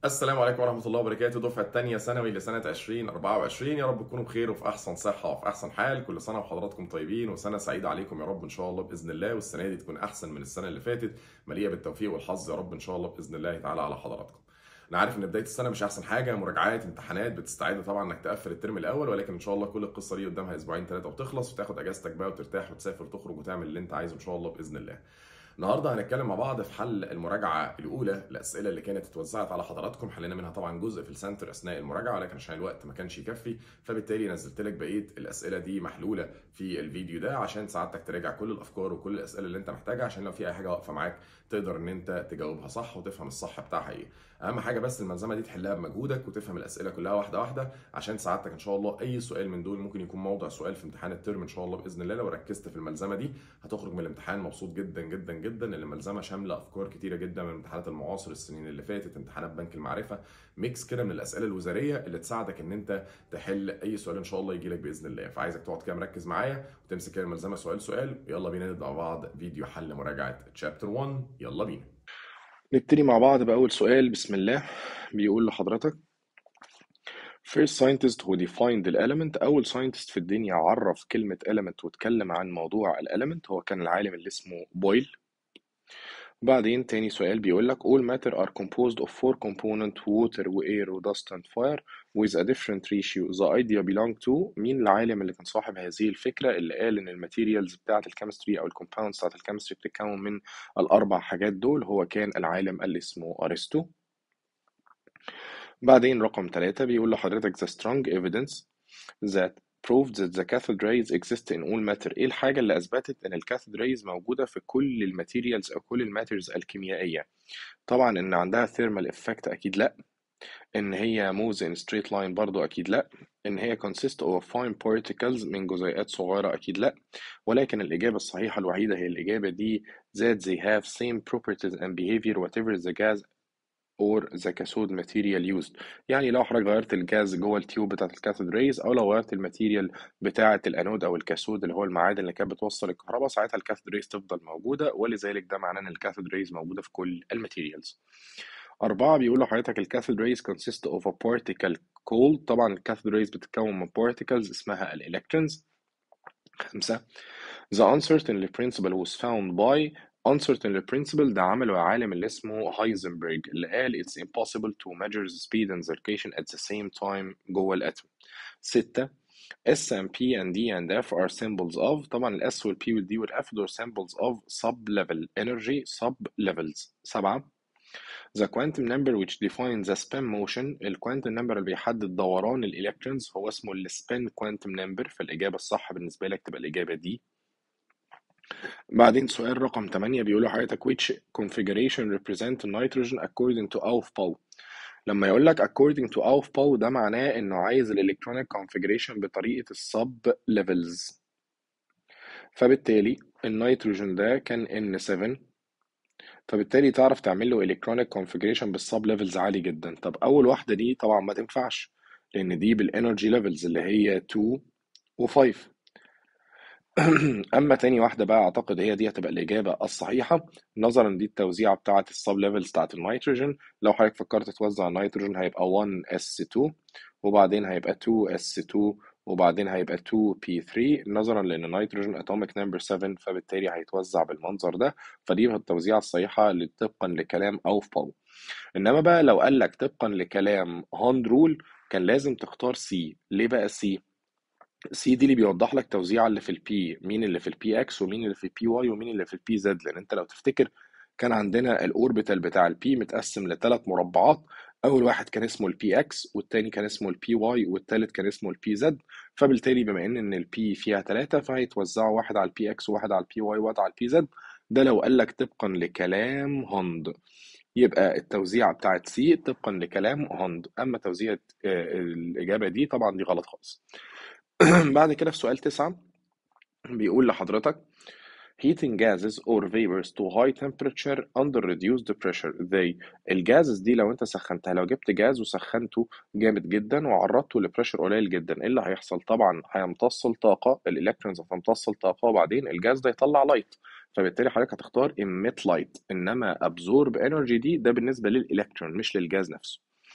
السلام عليكم ورحمة الله وبركاته دفعة تانية ثانوي لسنة 2024 يا رب تكونوا بخير وفي أحسن صحة وفي أحسن حال كل سنة وحضراتكم طيبين وسنة سعيدة عليكم يا رب إن شاء الله بإذن الله والسنة دي تكون أحسن من السنة اللي فاتت مليئة بالتوفيق والحظ يا رب إن شاء الله بإذن الله تعالى على حضراتكم انا عارف ان بدايه السنه مش احسن حاجه مراجعات امتحانات بتستعد طبعا انك تقفل الترم الاول ولكن ان شاء الله كل القصه دي قدامها اسبوعين ثلاثه وتخلص وتاخد اجازتك بقى وترتاح وتسافر وتخرج وتعمل اللي انت عايزه ان شاء الله باذن الله النهارده هنتكلم مع بعض في حل المراجعه الاولى الاسئله اللي كانت اتوزعت على حضراتكم حلينا منها طبعا جزء في السنتر اثناء المراجعه ولكن عشان الوقت ما كانش يكفي فبالتالي نزلت لك بقيه الاسئله دي محلوله في الفيديو ده عشان سعادتك تراجع كل الافكار وكل الاسئله اللي انت محتاجها عشان لو في اي حاجه واقفه معاك تقدر ان انت تجاوبها صح وتفهم الصح بتاعها ايه اهم حاجه بس الملزمه دي تحلها بمجهودك وتفهم الاسئله كلها واحده واحده عشان سعادتك ان شاء الله اي سؤال من دول ممكن يكون موضع سؤال في امتحان الترم ان شاء الله باذن الله لو ركزت في الملزمه دي هتخرج من الامتحان مبسوط جدا جدا جدا لان الملزمه شامله افكار كتيره جدا من امتحانات المعاصر السنين اللي فاتت امتحانات بنك المعرفه ميكس كده من الاسئله الوزاريه اللي تساعدك ان انت تحل اي سؤال ان شاء الله يجي لك باذن الله فعايزك تقعد كده مركز معايا وتمسك كده الملزمه سؤال سؤال يلا بينا نبدا مع بعض فيديو حل مراجعه تشابتر 1 يلا بينا نبتدي مع بعض بأول سؤال بسم الله بيقول لحضرتك First scientist who defined the element أول scientist في الدنيا عرف كلمة element واتكلم عن موضوع الelement هو كان العالم اللي اسمه بويل بعدين تاني سؤال بيقول لك all matter are composed of four components water air dust and fire with a different ratio the idea belong to مين العالم اللي كان صاحب هذه الفكرة اللي قال إن الماتيريالز بتاعة الكيمستري أو الكومباوندز بتاعة الكيمستري بتتكون من الأربع حاجات دول هو كان العالم اللي اسمه أرسطو بعدين رقم ثلاثة بيقول لحضرتك the strong evidence that proved that the cathode rays exist in all matter ايه الحاجة اللي أثبتت إن الكاثود rays موجودة في كل الماتيريالز أو كل الماترز الكيميائية طبعا إن عندها thermal effect أكيد لأ إن هي moves in straight line برضو أكيد لأ إن هي consist of fine particles من جزيئات صغيرة أكيد لأ ولكن الإجابة الصحيحة الوحيدة هي الإجابة دي that they have same properties and behavior whatever the gas or the cathode material used يعني لو حضرتك غيرت الجاز جوه التيوب بتاعت الكاثود ريز او لو غيرت الماتيريال بتاعه الانود او الكاثود اللي هو المعادن اللي كانت بتوصل الكهرباء ساعتها الكاثود ريز تفضل موجوده ولذلك ده معناه ان الكاثود ريز موجوده في كل الماتيريالز أربعة بيقول لحضرتك الكاثود ريز consist of a particle called طبعا الكاثود ريز بتتكون من particles اسمها الإلكترونز خمسة The uncertainty principle was found by uncertainty principle ده عمله العالم اللي اسمه هايزنبرج اللي قال it's impossible to measure the speed and the location at the same time جوه الاتوم ستة S and P and D and F are symbols of طبعا ال S وال P وال D وال F دول symbols of sub-level energy sub-levels سبعة The quantum number which defines the spin motion الكوانتم نمبر اللي بيحدد دوران الإلكترونز هو اسمه السبين كوانتم نمبر فالإجابة الصح بالنسبة لك تبقى الإجابة دي بعدين سؤال رقم 8 بيقول لحضرتك which configuration represent nitrogen according to Aufbau لما يقول لك according to Aufbau ده معناه انه عايز الالكترونيك configuration بطريقة السب ليفلز فبالتالي النيتروجين ده كان N7 فبالتالي تعرف تعمل له الكترونيك configuration بالسب ليفلز عالي جدا طب اول واحدة دي طبعا ما تنفعش لان دي بالانرجي ليفلز اللي هي 2 و5 اما تاني واحده بقى اعتقد هي دي هتبقى الاجابه الصحيحه نظرا دي التوزيعه بتاعه السب ليفلز بتاعه النيتروجين لو حضرتك فكرت توزع النيتروجين هيبقى 1s2 وبعدين هيبقى 2s2 وبعدين هيبقى 2p3 نظرا لان النيتروجين اتوميك نمبر 7 فبالتالي هيتوزع بالمنظر ده فدي التوزيعه الصحيحه طبقا لكلام اوفباو انما بقى لو قال لك طبقا لكلام هاند رول كان لازم تختار سي ليه بقى سي سي دي اللي بيوضح لك توزيع اللي في البي مين اللي في البي اكس ومين اللي في البي واي ومين اللي في البي زد لان انت لو تفتكر كان عندنا الاوربيتال بتاع البي متقسم لثلاث مربعات اول واحد كان اسمه البي اكس والتاني كان اسمه البي واي والتالت كان اسمه البي زد فبالتالي بما ان ان البي فيها ثلاثه فهيتوزعوا واحد على البي اكس وواحد على البي واي وواحد على البي زد ده لو قال لك طبقا لكلام هوند يبقى التوزيعة بتاعت سي طبقا لكلام هوند اما توزيعة الاجابة دي طبعا دي غلط خالص بعد كده في سؤال تسعة بيقول لحضرتك heating gases or vapors to high temperature under reduced pressure they الجازز دي لو انت سخنتها لو جبت جاز وسخنته جامد جدا وعرضته لبريشر قليل جدا ايه اللي هيحصل طبعا هيمتص الطاقة الالكترونز هتمتص الطاقة وبعدين الجاز ده يطلع لايت فبالتالي حضرتك هتختار emit light انما absorb energy دي ده بالنسبة للالكترون مش للجاز نفسه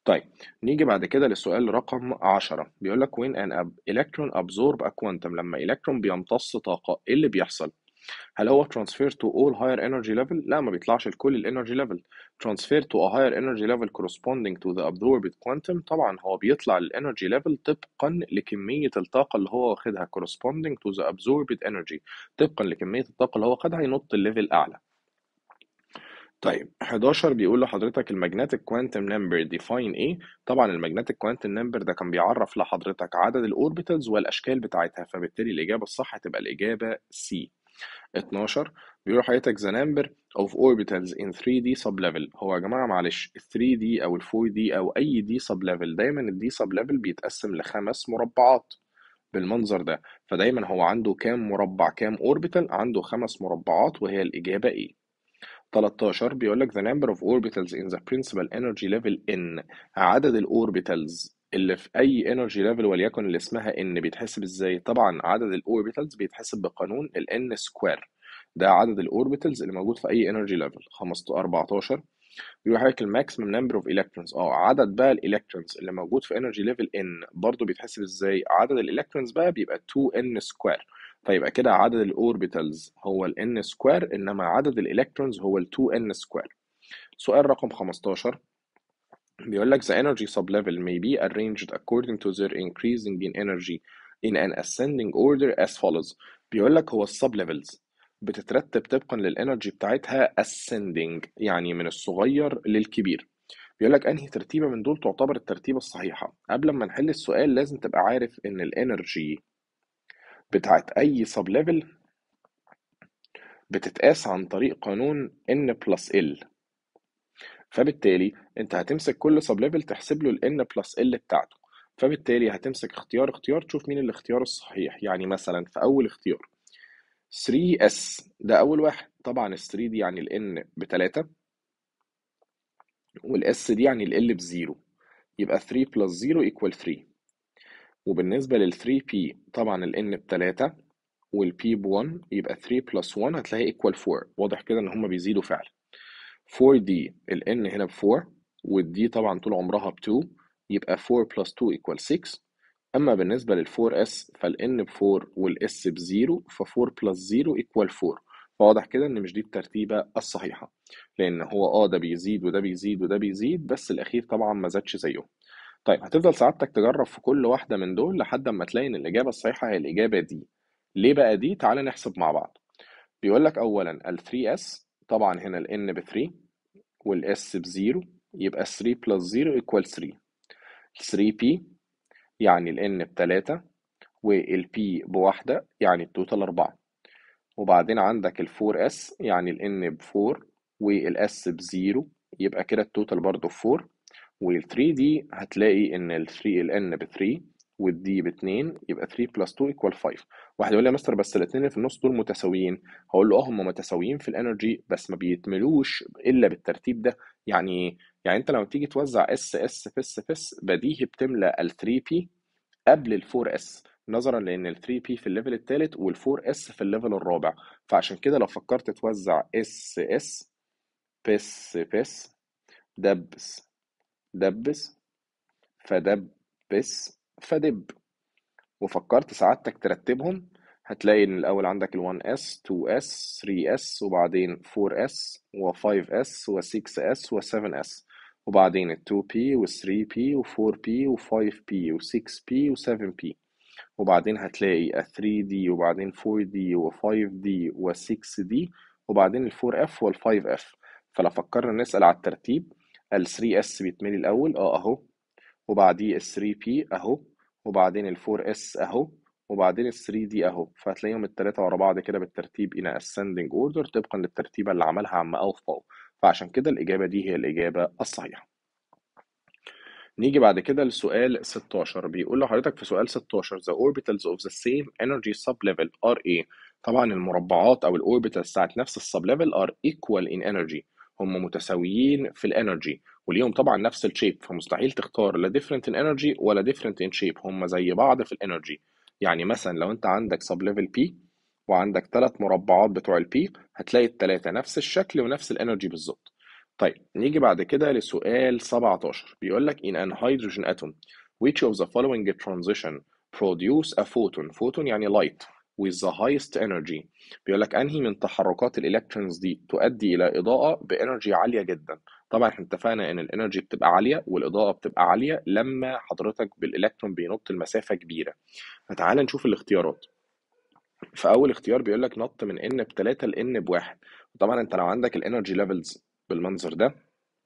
طيب نيجي بعد كده للسؤال رقم 10 بيقول لك when an ab- electron absorb a quantum لما إلكترون بيمتص طاقة إيه اللي بيحصل؟ هل هو transfer to all higher energy level؟ لا ما بيطلعش لكل الانرجي level transfer to a higher energy level corresponding to the absorbed quantum طبعا هو بيطلع للانرجي level طبقا لكمية الطاقة اللي هو واخدها corresponding to the absorbed energy طبقا لكمية الطاقة اللي هو واخدها ينط الليفل أعلى طيب 11 بيقول لحضرتك المagnetic quantum number define ايه طبعا المagnetic quantum number ده كان بيعرف لحضرتك عدد الاوربيتالز والاشكال بتاعتها فبالتالي الاجابه الصح هتبقى الاجابه C 12 بيقول لحضرتك the number of orbitals in 3D sublevel هو يا جماعه معلش ال 3D او ال 4D او اي D sublevel دايما ال D sublevel بيتقسم لخمس مربعات بالمنظر ده فدايما هو عنده كام مربع كام اوربيتال عنده خمس مربعات وهي الاجابه ايه 13 بيقول لك the number of orbitals in the principal energy level n عدد الاوربيتالز اللي في اي energy level وليكن اللي اسمها n بيتحسب ازاي طبعا عدد الاوربيتالز بيتحسب بقانون ال n سكوير ده عدد الاوربيتالز اللي موجود في اي energy level 15 14 بيقول لك الماكسيمم نمبر اوف الكترونز اه عدد بقى الالكترونز اللي موجود في انرجي ليفل n برضه بيتحسب ازاي عدد الالكترونز بقى بيبقى 2n سكوير فيبقى كده عدد الاوربيتالز هو ال n سكوير انما عدد الالكترونز هو ال 2n سكوير سؤال رقم 15 بيقول لك the energy sublevel may be arranged according to their increasing in energy in an ascending order as follows بيقول لك هو السب ليفلز بتترتب طبقا للانرجي بتاعتها ascending يعني من الصغير للكبير بيقول لك انهي ترتيبه من دول تعتبر الترتيبه الصحيحه قبل ما نحل السؤال لازم تبقى عارف ان الانرجي بتاعت اي سب ليفل بتتقاس عن طريق قانون n بلس ال فبالتالي انت هتمسك كل سب ليفل تحسب له ال n بلس ال بتاعته فبالتالي هتمسك اختيار اختيار تشوف مين الاختيار الصحيح يعني مثلا في اول اختيار 3s ده اول واحد طبعا ال 3 دي يعني ال n بتلاتة والاس دي يعني ال l بزيرو يبقى 3 بلس 0 equal 3 وبالنسبة لل 3p طبعا ال n بتلاتة وال p ب 1 يبقى 3 بلس 1 هتلاقي equal 4 واضح كده ان هما بيزيدوا فعلا 4d ال n هنا ب 4 وال d طبعا طول عمرها ب 2 يبقى 4 بلس 2 equal 6 أما بالنسبة لل 4s فال n ب 4 وال s ب 0 ف 4 بلس 0 equal 4 فواضح كده إن مش دي الترتيبة الصحيحة لأن هو اه ده بيزيد وده بيزيد وده بيزيد بس الأخير طبعا ما زادش زيه طيب هتفضل سعادتك تجرب في كل واحدة من دول لحد ما تلاقي إن الإجابة الصحيحة هي الإجابة دي ليه بقى دي؟ تعالى نحسب مع بعض بيقول لك أولا ال 3s طبعا هنا ال n ب 3 وال s ب 0 يبقى 3 بلس 0 equal 3 3p يعني ال n بتلاتة وال p بواحدة يعني التوتال أربعة وبعدين عندك ال 4s يعني ال n بفور وال s بزيرو يبقى كده التوتال برضه بفور وال 3d هتلاقي إن ال 3 ال n ب 3 وال d ب 2 يبقى 3 بلس 2 equal 5 واحد يقول لي يا مستر بس الاتنين اللي في النص دول متساويين هقول له اه هم متساويين في الانرجي بس ما بيتملوش الا بالترتيب ده يعني ايه؟ يعني انت لما تيجي توزع اس اس في اس في اس بديهي بتملى ال 3p قبل ال 4s نظرا لان ال 3p في الليفل الثالث وال 4s في الليفل الرابع فعشان كده لو فكرت توزع اس اس بس بس دبس دبس فدبس فدب وفكرت سعادتك ترتبهم هتلاقي ان الاول عندك ال 1s 2s 3s وبعدين 4s و5s و6s و7s وبعدين ال 2p وال 3p و 4p و 5p و 6p و 7p وبعدين هتلاقي ال 3d وبعدين 4d و 5d و 6d وبعدين ال 4f وال 5f فلو فكرنا نسأل على الترتيب ال 3s بيتملي الأول اه أهو وبعديه ال 3p أهو وبعدين ال 4s أهو وبعدين ال 3d أهو فهتلاقيهم التلاتة ورا بعض كده بالترتيب in ascending order طبقا للترتيبة اللي عملها عم أوفاو فعشان كده الإجابة دي هي الإجابة الصحيحة نيجي بعد كده لسؤال 16 بيقول لحضرتك في سؤال 16 the orbitals of the same energy sublevel are ايه؟ طبعا المربعات او الاوربيتالز بتاعت نفس السب ليفل are equal in energy هم متساويين في الانرجي وليهم طبعا نفس الشيب فمستحيل تختار لا different in energy ولا different in shape هم زي بعض في الانرجي يعني مثلا لو انت عندك سب ليفل P وعندك ثلاث مربعات بتوع البي هتلاقي الثلاثه نفس الشكل ونفس الانرجي بالظبط طيب نيجي بعد كده لسؤال 17 بيقول لك in an hydrogen atom which of the following transition produce a photon photon يعني light with the highest energy بيقول لك انهي من تحركات الالكترونز دي تؤدي الى اضاءه بانرجي عاليه جدا طبعا احنا اتفقنا ان الانرجي بتبقى عاليه والاضاءه بتبقى عاليه لما حضرتك بالالكترون بينط المسافه كبيره فتعال نشوف الاختيارات في اول اختيار بيقول لك نط من ان بتلاتة لان بواحد طبعا انت لو عندك الانرجي ليفلز بالمنظر ده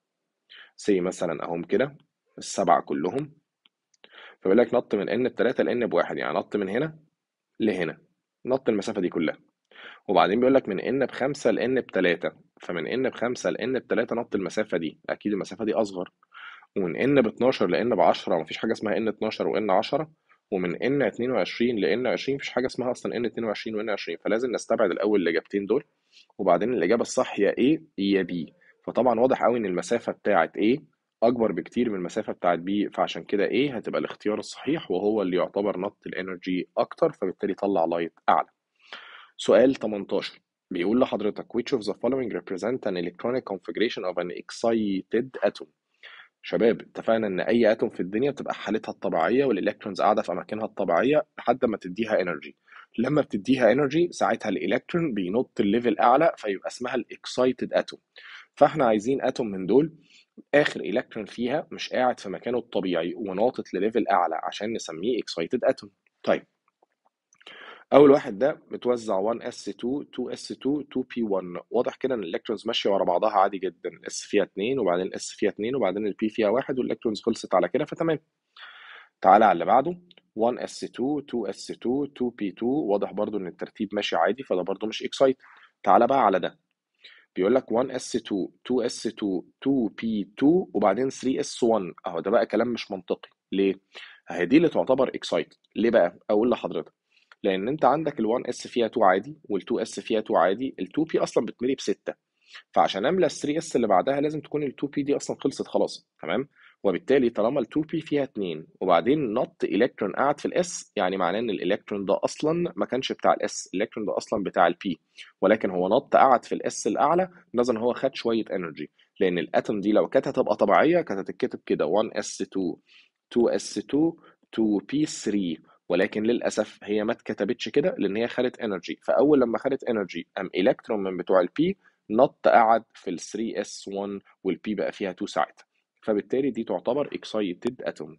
سي مثلا اهم كده السبعه كلهم فبيقول لك نط من ان بتلاتة لان بواحد يعني نط من هنا لهنا نط المسافه دي كلها وبعدين بيقول لك من ان بخمسة لان بتلاتة فمن ان بخمسة لان بتلاتة نط المسافه دي اكيد المسافه دي اصغر ومن ان ب 12 لان ب 10 مفيش حاجه اسمها ان 12 وان 10 ومن ان 22 لان 20 مفيش حاجه اسمها اصلا ان 22 وان 20 فلازم نستبعد الاول الاجابتين دول وبعدين الاجابه الصح يا A يا B فطبعا واضح قوي ان المسافه بتاعه A اكبر بكتير من المسافه بتاعه B فعشان كده A هتبقى الاختيار الصحيح وهو اللي يعتبر نط الانرجي اكتر فبالتالي طلع لايت اعلى سؤال 18 بيقول لحضرتك which of the following represent an electronic configuration of an excited atom شباب اتفقنا ان اي اتوم في الدنيا بتبقى حالتها الطبيعيه والالكترونز قاعده في اماكنها الطبيعيه لحد ما تديها انرجي لما بتديها انرجي ساعتها الالكترون بينط الليفل اعلى فيبقى اسمها الاكسايتد اتوم فاحنا عايزين اتوم من دول اخر الكترون فيها مش قاعد في مكانه الطبيعي وناطط لليفل اعلى عشان نسميه اكسايتد اتوم طيب اول واحد ده متوزع 1s2 2s2 2p1 واضح كده ان الالكترونز ماشيه ورا بعضها عادي جدا الاس فيها 2 وبعدين الاس فيها 2 وبعدين البي فيها 1 والالكترونز خلصت على كده فتمام تعالى على اللي بعده 1s2 2s2 2p2 واضح برضو ان الترتيب ماشي عادي فده برضو مش اكسايت تعالى بقى على ده بيقول لك 1s2 2s2 2p2 وبعدين 3s1 اهو ده بقى كلام مش منطقي ليه؟ اهي دي اللي تعتبر اكسايت ليه بقى؟ اقول لحضرتك لان انت عندك ال1 اس فيها 2 عادي وال2 اس فيها 2 عادي ال2 بي اصلا بتملي ب 6 فعشان املى ال3 اس اللي بعدها لازم تكون ال2 بي دي اصلا خلصت خلاص تمام وبالتالي طالما ال2 بي فيها 2 وبعدين نط الكترون قاعد في الاس يعني معناه ان الالكترون ده اصلا ما كانش بتاع الاس الالكترون ده اصلا بتاع البي ولكن هو نط قعد في الاس الاعلى نظرا ان هو خد شويه انرجي لان الاتوم دي لو كانت هتبقى طبيعيه كانت هتتكتب كده 1s2 2s2 2p3 ولكن للاسف هي ما اتكتبتش كده لان هي خدت انرجي فاول لما خدت انرجي قام الكترون من بتوع البي نط قعد في ال 3 اس 1 والبي بقى فيها 2 ساعتها فبالتالي دي تعتبر excited atom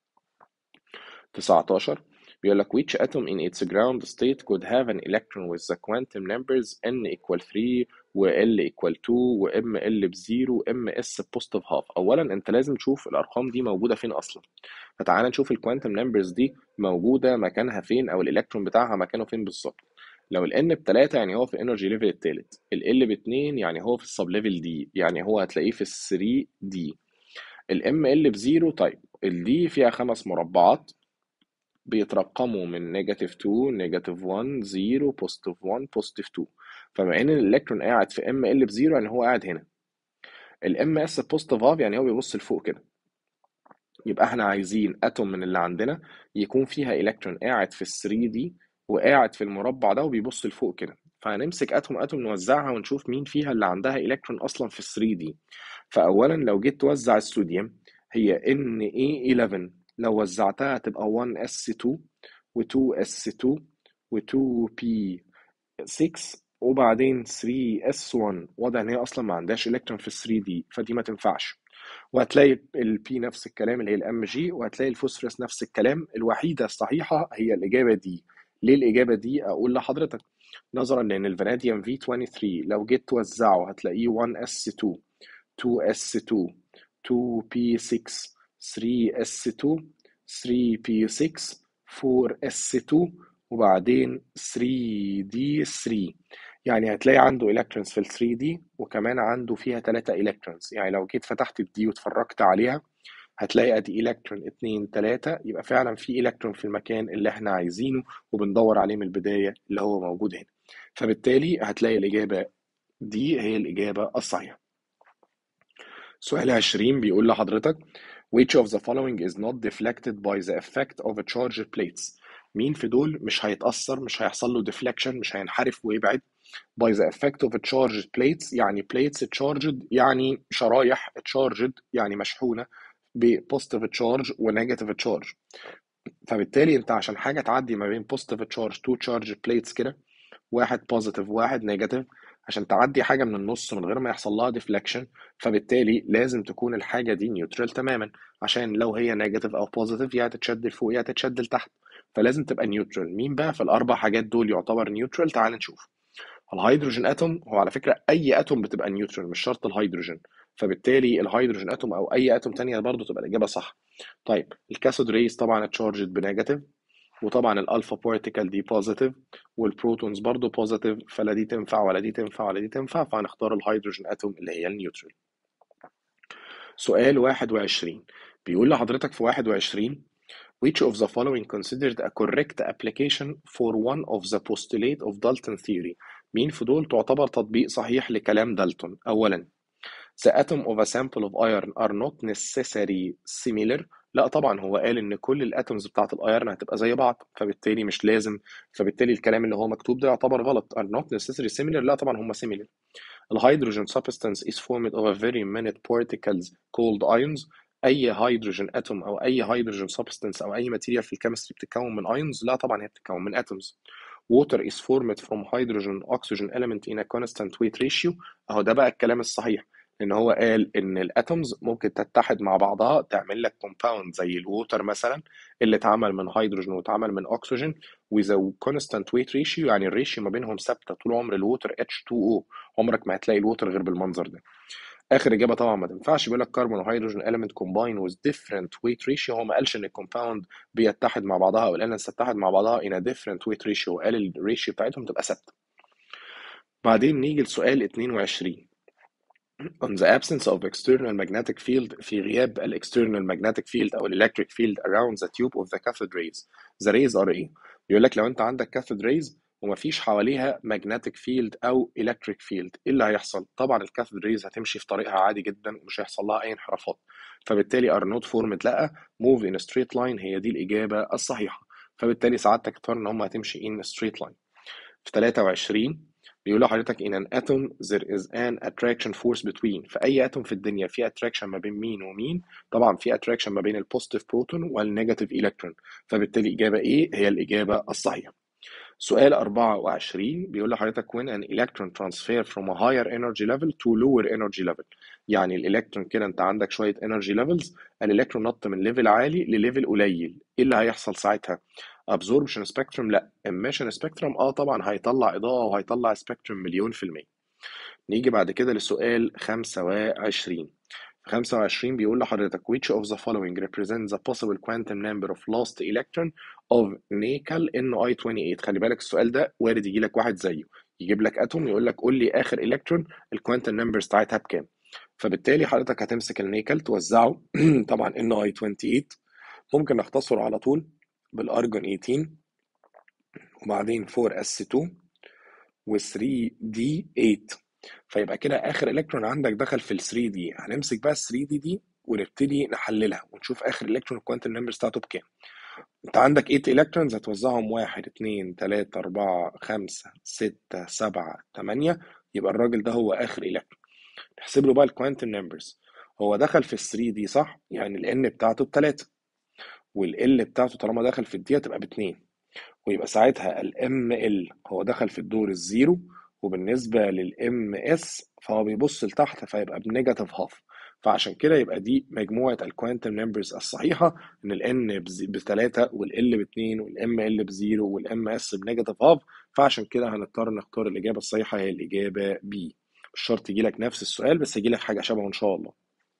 19 بيقول لك which atom in its ground state could have an electron with the quantum numbers n equal 3 و l equal 2 و m l بزيرو و m s positive half اولا انت لازم تشوف الارقام دي موجوده فين اصلا فتعال نشوف الكوانتم نمبرز دي موجوده مكانها فين او الالكترون بتاعها مكانه فين بالظبط لو ال n بتلاتة يعني هو في الانرجي ليفل التالت ال l باتنين يعني هو في السب ليفل دي يعني هو هتلاقيه في ال 3 دي ال m l بزيرو طيب ال d فيها خمس مربعات بيترقموا من نيجاتيف 2 نيجاتيف 1 0 بوزيتيف 1 بوزيتيف 2 فبما ان الالكترون قاعد في ام ال بزيرو يعني هو قاعد هنا الام اس بوزيتيف هاف يعني هو بيبص لفوق كده يبقى احنا عايزين اتوم من اللي عندنا يكون فيها الكترون قاعد في ال 3 دي وقاعد في المربع ده وبيبص لفوق كده فهنمسك اتوم اتوم نوزعها ونشوف مين فيها اللي عندها الكترون اصلا في ال 3 دي فاولا لو جيت توزع الصوديوم هي ان اي 11 لو وزعتها هتبقى 1s2 و2s2 و2p6 وبعدين 3s1 واضح ان هي اصلا ما عندهاش الكترون في 3 دي فدي ما تنفعش وهتلاقي البي نفس الكلام اللي هي الام جي وهتلاقي الفوسفورس نفس الكلام الوحيده الصحيحه هي الاجابه دي ليه الاجابه دي اقول لحضرتك نظرا لان الفاناديوم في 23 لو جيت توزعه هتلاقيه 1s2 2s2 2p6 3s2 3p6 4s2 وبعدين 3d3 يعني هتلاقي عنده الكترونز في ال 3 دي وكمان عنده فيها 3 الكترونز يعني لو جيت فتحت الدي واتفرجت عليها هتلاقي ادي الكترون 2 3 يبقى فعلا في الكترون في المكان اللي احنا عايزينه وبندور عليه من البدايه اللي هو موجود هنا فبالتالي هتلاقي الاجابه دي هي الاجابه الصحيحه سؤال 20 بيقول لحضرتك which of the following is not deflected by the effect of a charged plates مين في دول مش هيتأثر مش هيحصل له deflection مش هينحرف ويبعد by the effect of charged plates يعني plates charged يعني شرايح charged يعني مشحونة ب positive charge و negative charge فبالتالي انت عشان حاجة تعدي ما بين positive charge two charged plates كده واحد positive واحد negative عشان تعدي حاجة من النص من غير ما يحصل لها deflection فبالتالي لازم تكون الحاجة دي نيوترال تماما عشان لو هي نيجاتيف أو بوزيتيف يا تتشد لفوق يا تتشد لتحت فلازم تبقى نيوترال مين بقى في الأربع حاجات دول يعتبر نيوترال تعال نشوف الهيدروجين اتوم هو على فكرة أي اتوم بتبقى نيوترال مش شرط الهيدروجين فبالتالي الهيدروجين اتوم أو أي اتوم تانية برضه تبقى الإجابة صح طيب الكاثود ريز طبعا تشارجد بنيجاتيف وطبعا الالفا بارتيكل دي بوزيتيف والبروتونز برضه بوزيتيف فلا دي تنفع ولا دي تنفع ولا دي تنفع فهنختار الهيدروجين اتوم اللي هي النيوترال سؤال 21 بيقول لحضرتك في 21 Which of the following considered a correct application for one of the postulate of Dalton theory مين في دول تعتبر تطبيق صحيح لكلام دالتون أولا The atom of a sample of iron are not necessarily similar لا طبعا هو قال ان كل الاتومز بتاعت الايرن هتبقى زي بعض فبالتالي مش لازم فبالتالي الكلام اللي هو مكتوب ده يعتبر غلط are not necessarily similar لا طبعا هم similar الهيدروجين substance is formed of a very minute particles called ions اي هيدروجين اتوم او اي هيدروجين substance او اي ماتيريال في الكيمستري بتتكون من ايونز لا طبعا هي بتتكون من atoms water is formed from hydrogen oxygen element in a constant weight ratio اهو ده بقى الكلام الصحيح لان هو قال ان الاتومز ممكن تتحد مع بعضها تعمل لك كومباوند زي الووتر مثلا اللي اتعمل من هيدروجين واتعمل من اكسجين with a constant weight ratio يعني الريشيو ما بينهم ثابته طول عمر الووتر H2O عمرك ما هتلاقي الووتر غير بالمنظر ده اخر اجابه طبعا ما تنفعش بيقول لك كربون وهيدروجين element combine with different weight ratio هو ما قالش ان الكومباوند بيتحد مع بعضها او الاليمنتس تتحد مع بعضها in a different weight ratio وقال الريشيو بتاعتهم تبقى ثابته بعدين نيجي لسؤال 22 On the absence of external magnetic field في غياب ال external magnetic field أو ال electric field around the tube of the cathode rays the rays are إيه؟ بيقول لك لو أنت عندك cathode rays ومفيش حواليها magnetic field أو electric field إيه اللي هيحصل؟ طبعا الكاثود ريز هتمشي في طريقها عادي جدا ومش هيحصل لها أي انحرافات فبالتالي are not formed لأ move in a straight line هي دي الإجابة الصحيحة فبالتالي سعادتك اختار إن هم هتمشي in a straight line في 23 بيقول لحضرتك in an atom there is an attraction force between في أي atom في الدنيا في attraction ما بين مين ومين طبعا في attraction ما بين البوزيتيف بروتون والنيجاتيف إلكترون فبالتالي الإجابة إيه هي الإجابة الصحيحة سؤال 24 بيقول لحضرتك when an electron transfer from a higher energy level to lower energy level يعني الالكترون كده انت عندك شويه energy levels الالكترون نط من ليفل عالي لليفل قليل ايه اللي هيحصل ساعتها absorption spectrum لا emission spectrum اه طبعا هيطلع اضاءه وهيطلع سبيكتروم مليون في الميه نيجي بعد كده لسؤال 25 25 بيقول لحضرتك which of the following represents the possible quantum number of lost electron of nickel Ni28 خلي بالك السؤال ده وارد يجي لك واحد زيه يجيب لك اتوم يقول لك قول لي اخر الكترون الكوانتم نمبرز بتاعتها بكام فبالتالي حضرتك هتمسك النيكل توزعه طبعا Ni28 ممكن نختصره على طول بالارجون 18 وبعدين 4s2 و3d8 فيبقى كده اخر الكترون عندك دخل في ال 3 دي هنمسك بقى ال 3 دي دي ونبتدي نحللها ونشوف اخر الكترون الكوانتم نمبر بتاعته بكام انت عندك 8 الكترونز هتوزعهم 1 2 3 4 5 6 7 8 يبقى الراجل ده هو اخر الكترون نحسب له بقى الكوانتم نمبرز هو دخل في ال 3 دي صح يعني ال n بتاعته ب 3 وال L بتاعته طالما دخل في الدي هتبقى ب 2 ويبقى ساعتها ال ML هو دخل في الدور الزيرو وبالنسبة للام اس فهو بيبص لتحت فيبقى بنيجاتيف هاف فعشان كده يبقى دي مجموعة الكوانتم نمبرز الصحيحة إن ال N بتلاتة وال L باتنين وال M L بزيرو وال M S بنيجاتيف هاف فعشان كده هنضطر نختار الإجابة الصحيحة هي الإجابة B مش شرط يجيلك نفس السؤال بس يجيلك حاجة شبهه إن شاء الله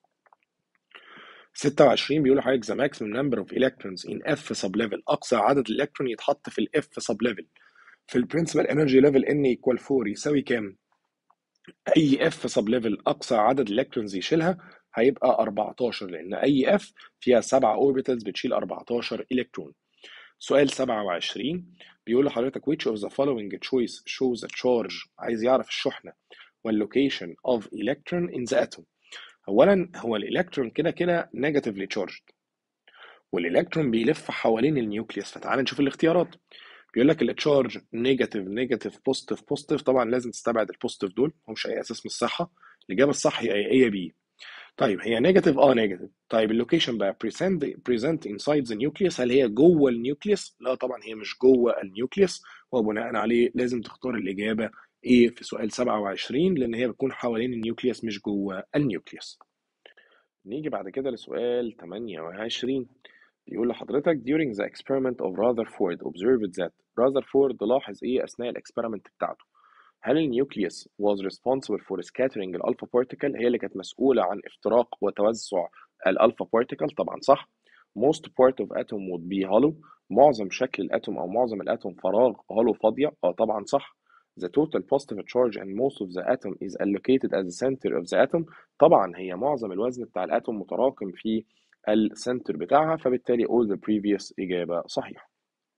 26 بيقول لحضرتك the maximum number of electrons in F sub level أقصى عدد الإلكترون يتحط في ال F sub level في البرنسبل انرجي ليفل n ايكوال 4 يساوي كام؟ اي اف سب ليفل اقصى عدد الكترونز يشيلها هيبقى 14 لان اي اف فيها 7 اوربيتالز بتشيل 14 الكترون. سؤال 27 بيقول لحضرتك which of the following choice shows a charge عايز يعرف الشحنه واللوكيشن of electron in the atom. اولا هو الالكترون كده كده نيجاتيفلي تشارجد والالكترون بيلف حوالين النيوكليوس فتعال نشوف الاختيارات بيقول لك التشارج نيجاتيف نيجاتيف بوزيتيف بوزيتيف طبعا لازم تستبعد البوزيتيف دول مش اي اساس من الصحه الاجابه الصح هي ايه هي بي طيب هي نيجاتيف اه نيجاتيف طيب اللوكيشن بقى بريزنت بريزنت انسايد ذا نيوكليوس هل هي جوه النيوكليوس لا طبعا هي مش جوه النيوكليوس وبناء عليه لازم تختار الاجابه ايه في سؤال 27 لان هي بتكون حوالين النيوكليوس مش جوه النيوكليوس نيجي بعد كده لسؤال 28 بيقول لحضرتك during the experiment of Rutherford observed that Rutherford لاحظ ايه اثناء الاكسبيرمنت بتاعته هل النيوكليوس was responsible for scattering الالفا بارتيكل هي اللي كانت مسؤولة عن افتراق وتوزع الالفا بارتيكل طبعا صح most part of atom would be hollow معظم شكل الاتوم او معظم الاتوم فراغ هولو فاضية اه طبعا صح the total positive charge and most of the atom is allocated as the center of the atom طبعا هي معظم الوزن بتاع الاتوم متراكم في السنتر بتاعها فبالتالي all the previous إجابة صحيحة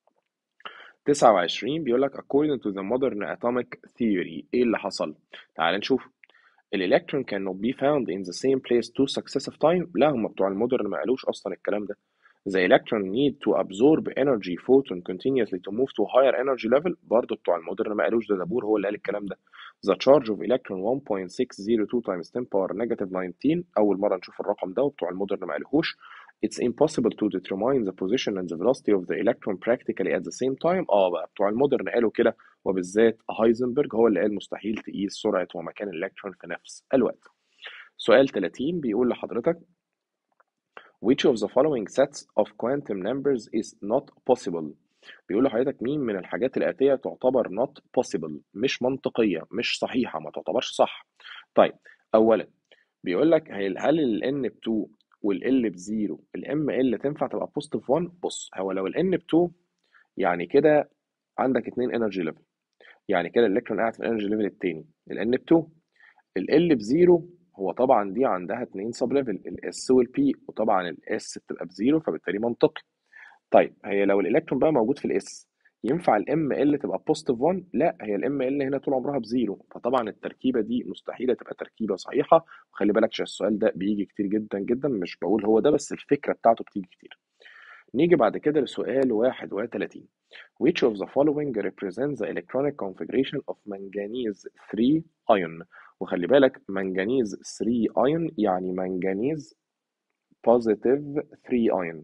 29 بيقول لك according to the modern atomic theory ايه اللي حصل تعال نشوف الالكترون cannot be found in the same place two successive time لا هم بتوع المودرن ما قالوش اصلا الكلام ده The electron need to absorb energy photon continuously to move to higher energy level برضه بتوع المودرن ما قالوش ده دابور هو اللي قال الكلام ده The charge of electron 1.602 times 10 power negative 19 أول مرة نشوف الرقم ده وبتوع المودرن ما قالوهوش It's impossible to determine the position and the velocity of the electron practically at the same time اه بقى بتوع المودرن قالوا كده وبالذات هايزنبرج هو اللي قال مستحيل تقيس سرعة ومكان الإلكترون في نفس الوقت سؤال 30 بيقول لحضرتك Which of the following sets of quantum numbers is not possible بيقول لحضرتك مين من الحاجات الآتية تعتبر not possible مش منطقية مش صحيحة ما تعتبرش صح طيب أولا بيقول لك هل هل ال n ب 2 وال L بزيرو ال M L تنفع تبقى بوزيتيف 1 بص هو لو ال N ب 2 يعني كده عندك اتنين انرجي ليفل يعني كده الالكترون قاعد في الانرجي ليفل التاني ال N ب 2 ال L بزيرو هو طبعا دي عندها اتنين سب ليفل الاس والبي وطبعا الاس بتبقى بزيرو فبالتالي منطقي طيب هي لو الالكترون بقى موجود في الاس ينفع الام ال تبقى بوزيتيف 1 لا هي الام ال هنا طول عمرها بزيرو فطبعا التركيبه دي مستحيله تبقى تركيبه صحيحه وخلي بالك عشان السؤال ده بيجي كتير جدا جدا مش بقول هو ده بس الفكره بتاعته بتيجي كتير نيجي بعد كده لسؤال 31 which of the following represents the electronic configuration of manganese 3 ion وخلي بالك منجنيز 3 ion يعني منجنيز positive 3 ion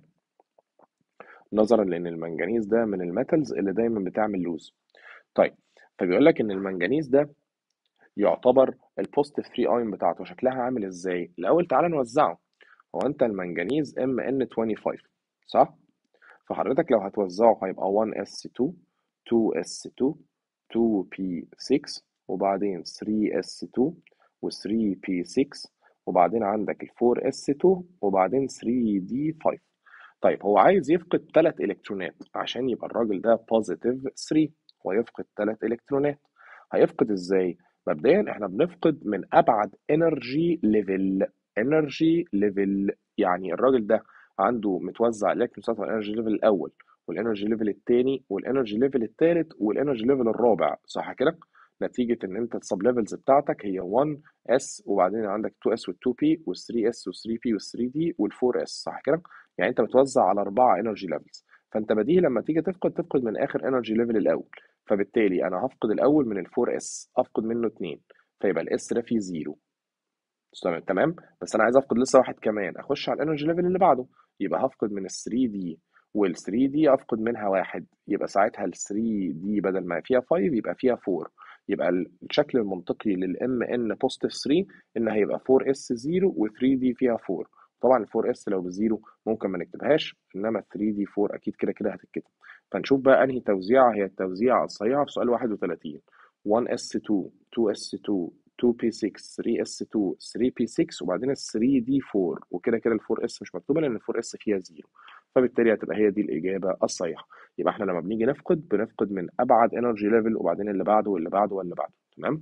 نظرا لان المنجنيز ده من الميتالز اللي دايما بتعمل لوز طيب فبيقول لك ان المنجنيز ده يعتبر البوزيتيف 3 ايون بتاعته شكلها عامل ازاي الاول تعالى نوزعه هو انت المنجنيز ام ان 25 صح فحضرتك لو هتوزعه هيبقى 1 اس 2 2 اس 2 2 بي 6 وبعدين 3 اس 2 و 3 بي 6 وبعدين عندك ال 4 اس 2 وبعدين 3 دي 5 طيب هو عايز يفقد ثلاث الكترونات عشان يبقى الراجل ده بوزيتيف 3 ويفقد ثلاث الكترونات هيفقد ازاي مبدئيا احنا بنفقد من ابعد انرجي ليفل انرجي ليفل يعني الراجل ده عنده متوزع الكترونات على الانرجي ليفل الاول والانرجي ليفل الثاني والانرجي ليفل الثالث والانرجي ليفل الرابع صح كده نتيجه ان انت السب ليفلز بتاعتك هي 1 اس وبعدين عندك 2 اس وال 2 بي وال 3 اس وال 3 بي وال 3 دي وال 4 اس صح كده يعني انت بتوزع على اربعه انرجي ليفلز فانت بديهي لما تيجي تفقد تفقد من اخر انرجي ليفل الاول فبالتالي انا هفقد الاول من ال 4 اس افقد منه 2 فيبقى الاس ده فيه زيرو تمام تمام بس انا عايز افقد لسه واحد كمان اخش على الانرجي ليفل اللي بعده يبقى هفقد من ال 3 دي وال 3 دي افقد منها واحد يبقى ساعتها ال 3 دي بدل ما فيها 5 يبقى فيها 4 يبقى الشكل المنطقي للام ان بوزيتيف 3 ان هيبقى 4 اس 0 و 3 دي فيها 4 طبعا ال 4 اس لو بزيرو ممكن ما نكتبهاش انما 3 دي 4 اكيد كده كده هتتكتب فنشوف بقى انهي توزيعه هي التوزيعه الصحيحه في سؤال 31 1 اس 2 2 اس 2 2 بي 6 3 اس 2 3 بي 6 وبعدين ال 3 دي 4 وكده كده ال 4 اس مش مكتوبه لان ال 4 اس فيها زيرو فبالتالي هتبقى هي دي الاجابه الصحيحه يبقى احنا لما بنيجي نفقد بنفقد من ابعد انرجي ليفل وبعدين اللي بعده واللي بعده واللي بعده تمام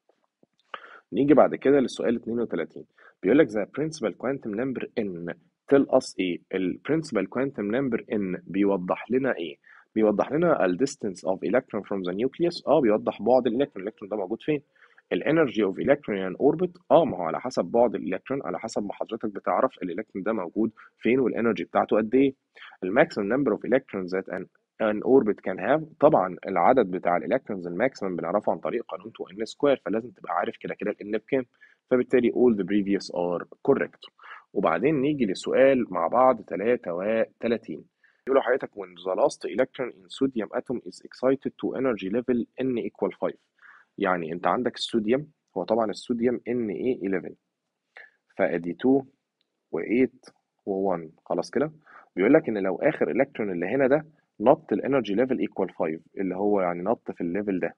نيجي بعد كده للسؤال 32 بيقول لك the principal quantum number n tell us ايه ال principal quantum number n بيوضح لنا ايه بيوضح لنا ال distance of electron from the nucleus اه بيوضح بعد الالكترون الالكترون ده موجود فين الانرجي اوف electron in orbit اه ما هو على حسب بعد الالكترون على حسب ما حضرتك بتعرف الالكترون ده موجود فين والانرجي بتاعته قد ايه الماكسيمم نمبر اوف electrons that an an orbit can have طبعا العدد بتاع الالكترونز الماكسيمم بنعرفه عن طريق قانون 2n سكوير فلازم تبقى عارف كده كده ال n بكام فبالتالي all the previous are correct وبعدين نيجي لسؤال مع بعض 33 يقول لحضرتك when the last electron in sodium atom is excited to energy level n equal 5 يعني انت عندك الصوديوم هو طبعا الصوديوم Na11 فادي 2 و8 و1 خلاص كده بيقول لك ان لو اخر الكترون اللي هنا ده نط الانرجي ليفل ايكوال 5 اللي هو يعني نط في الليفل ده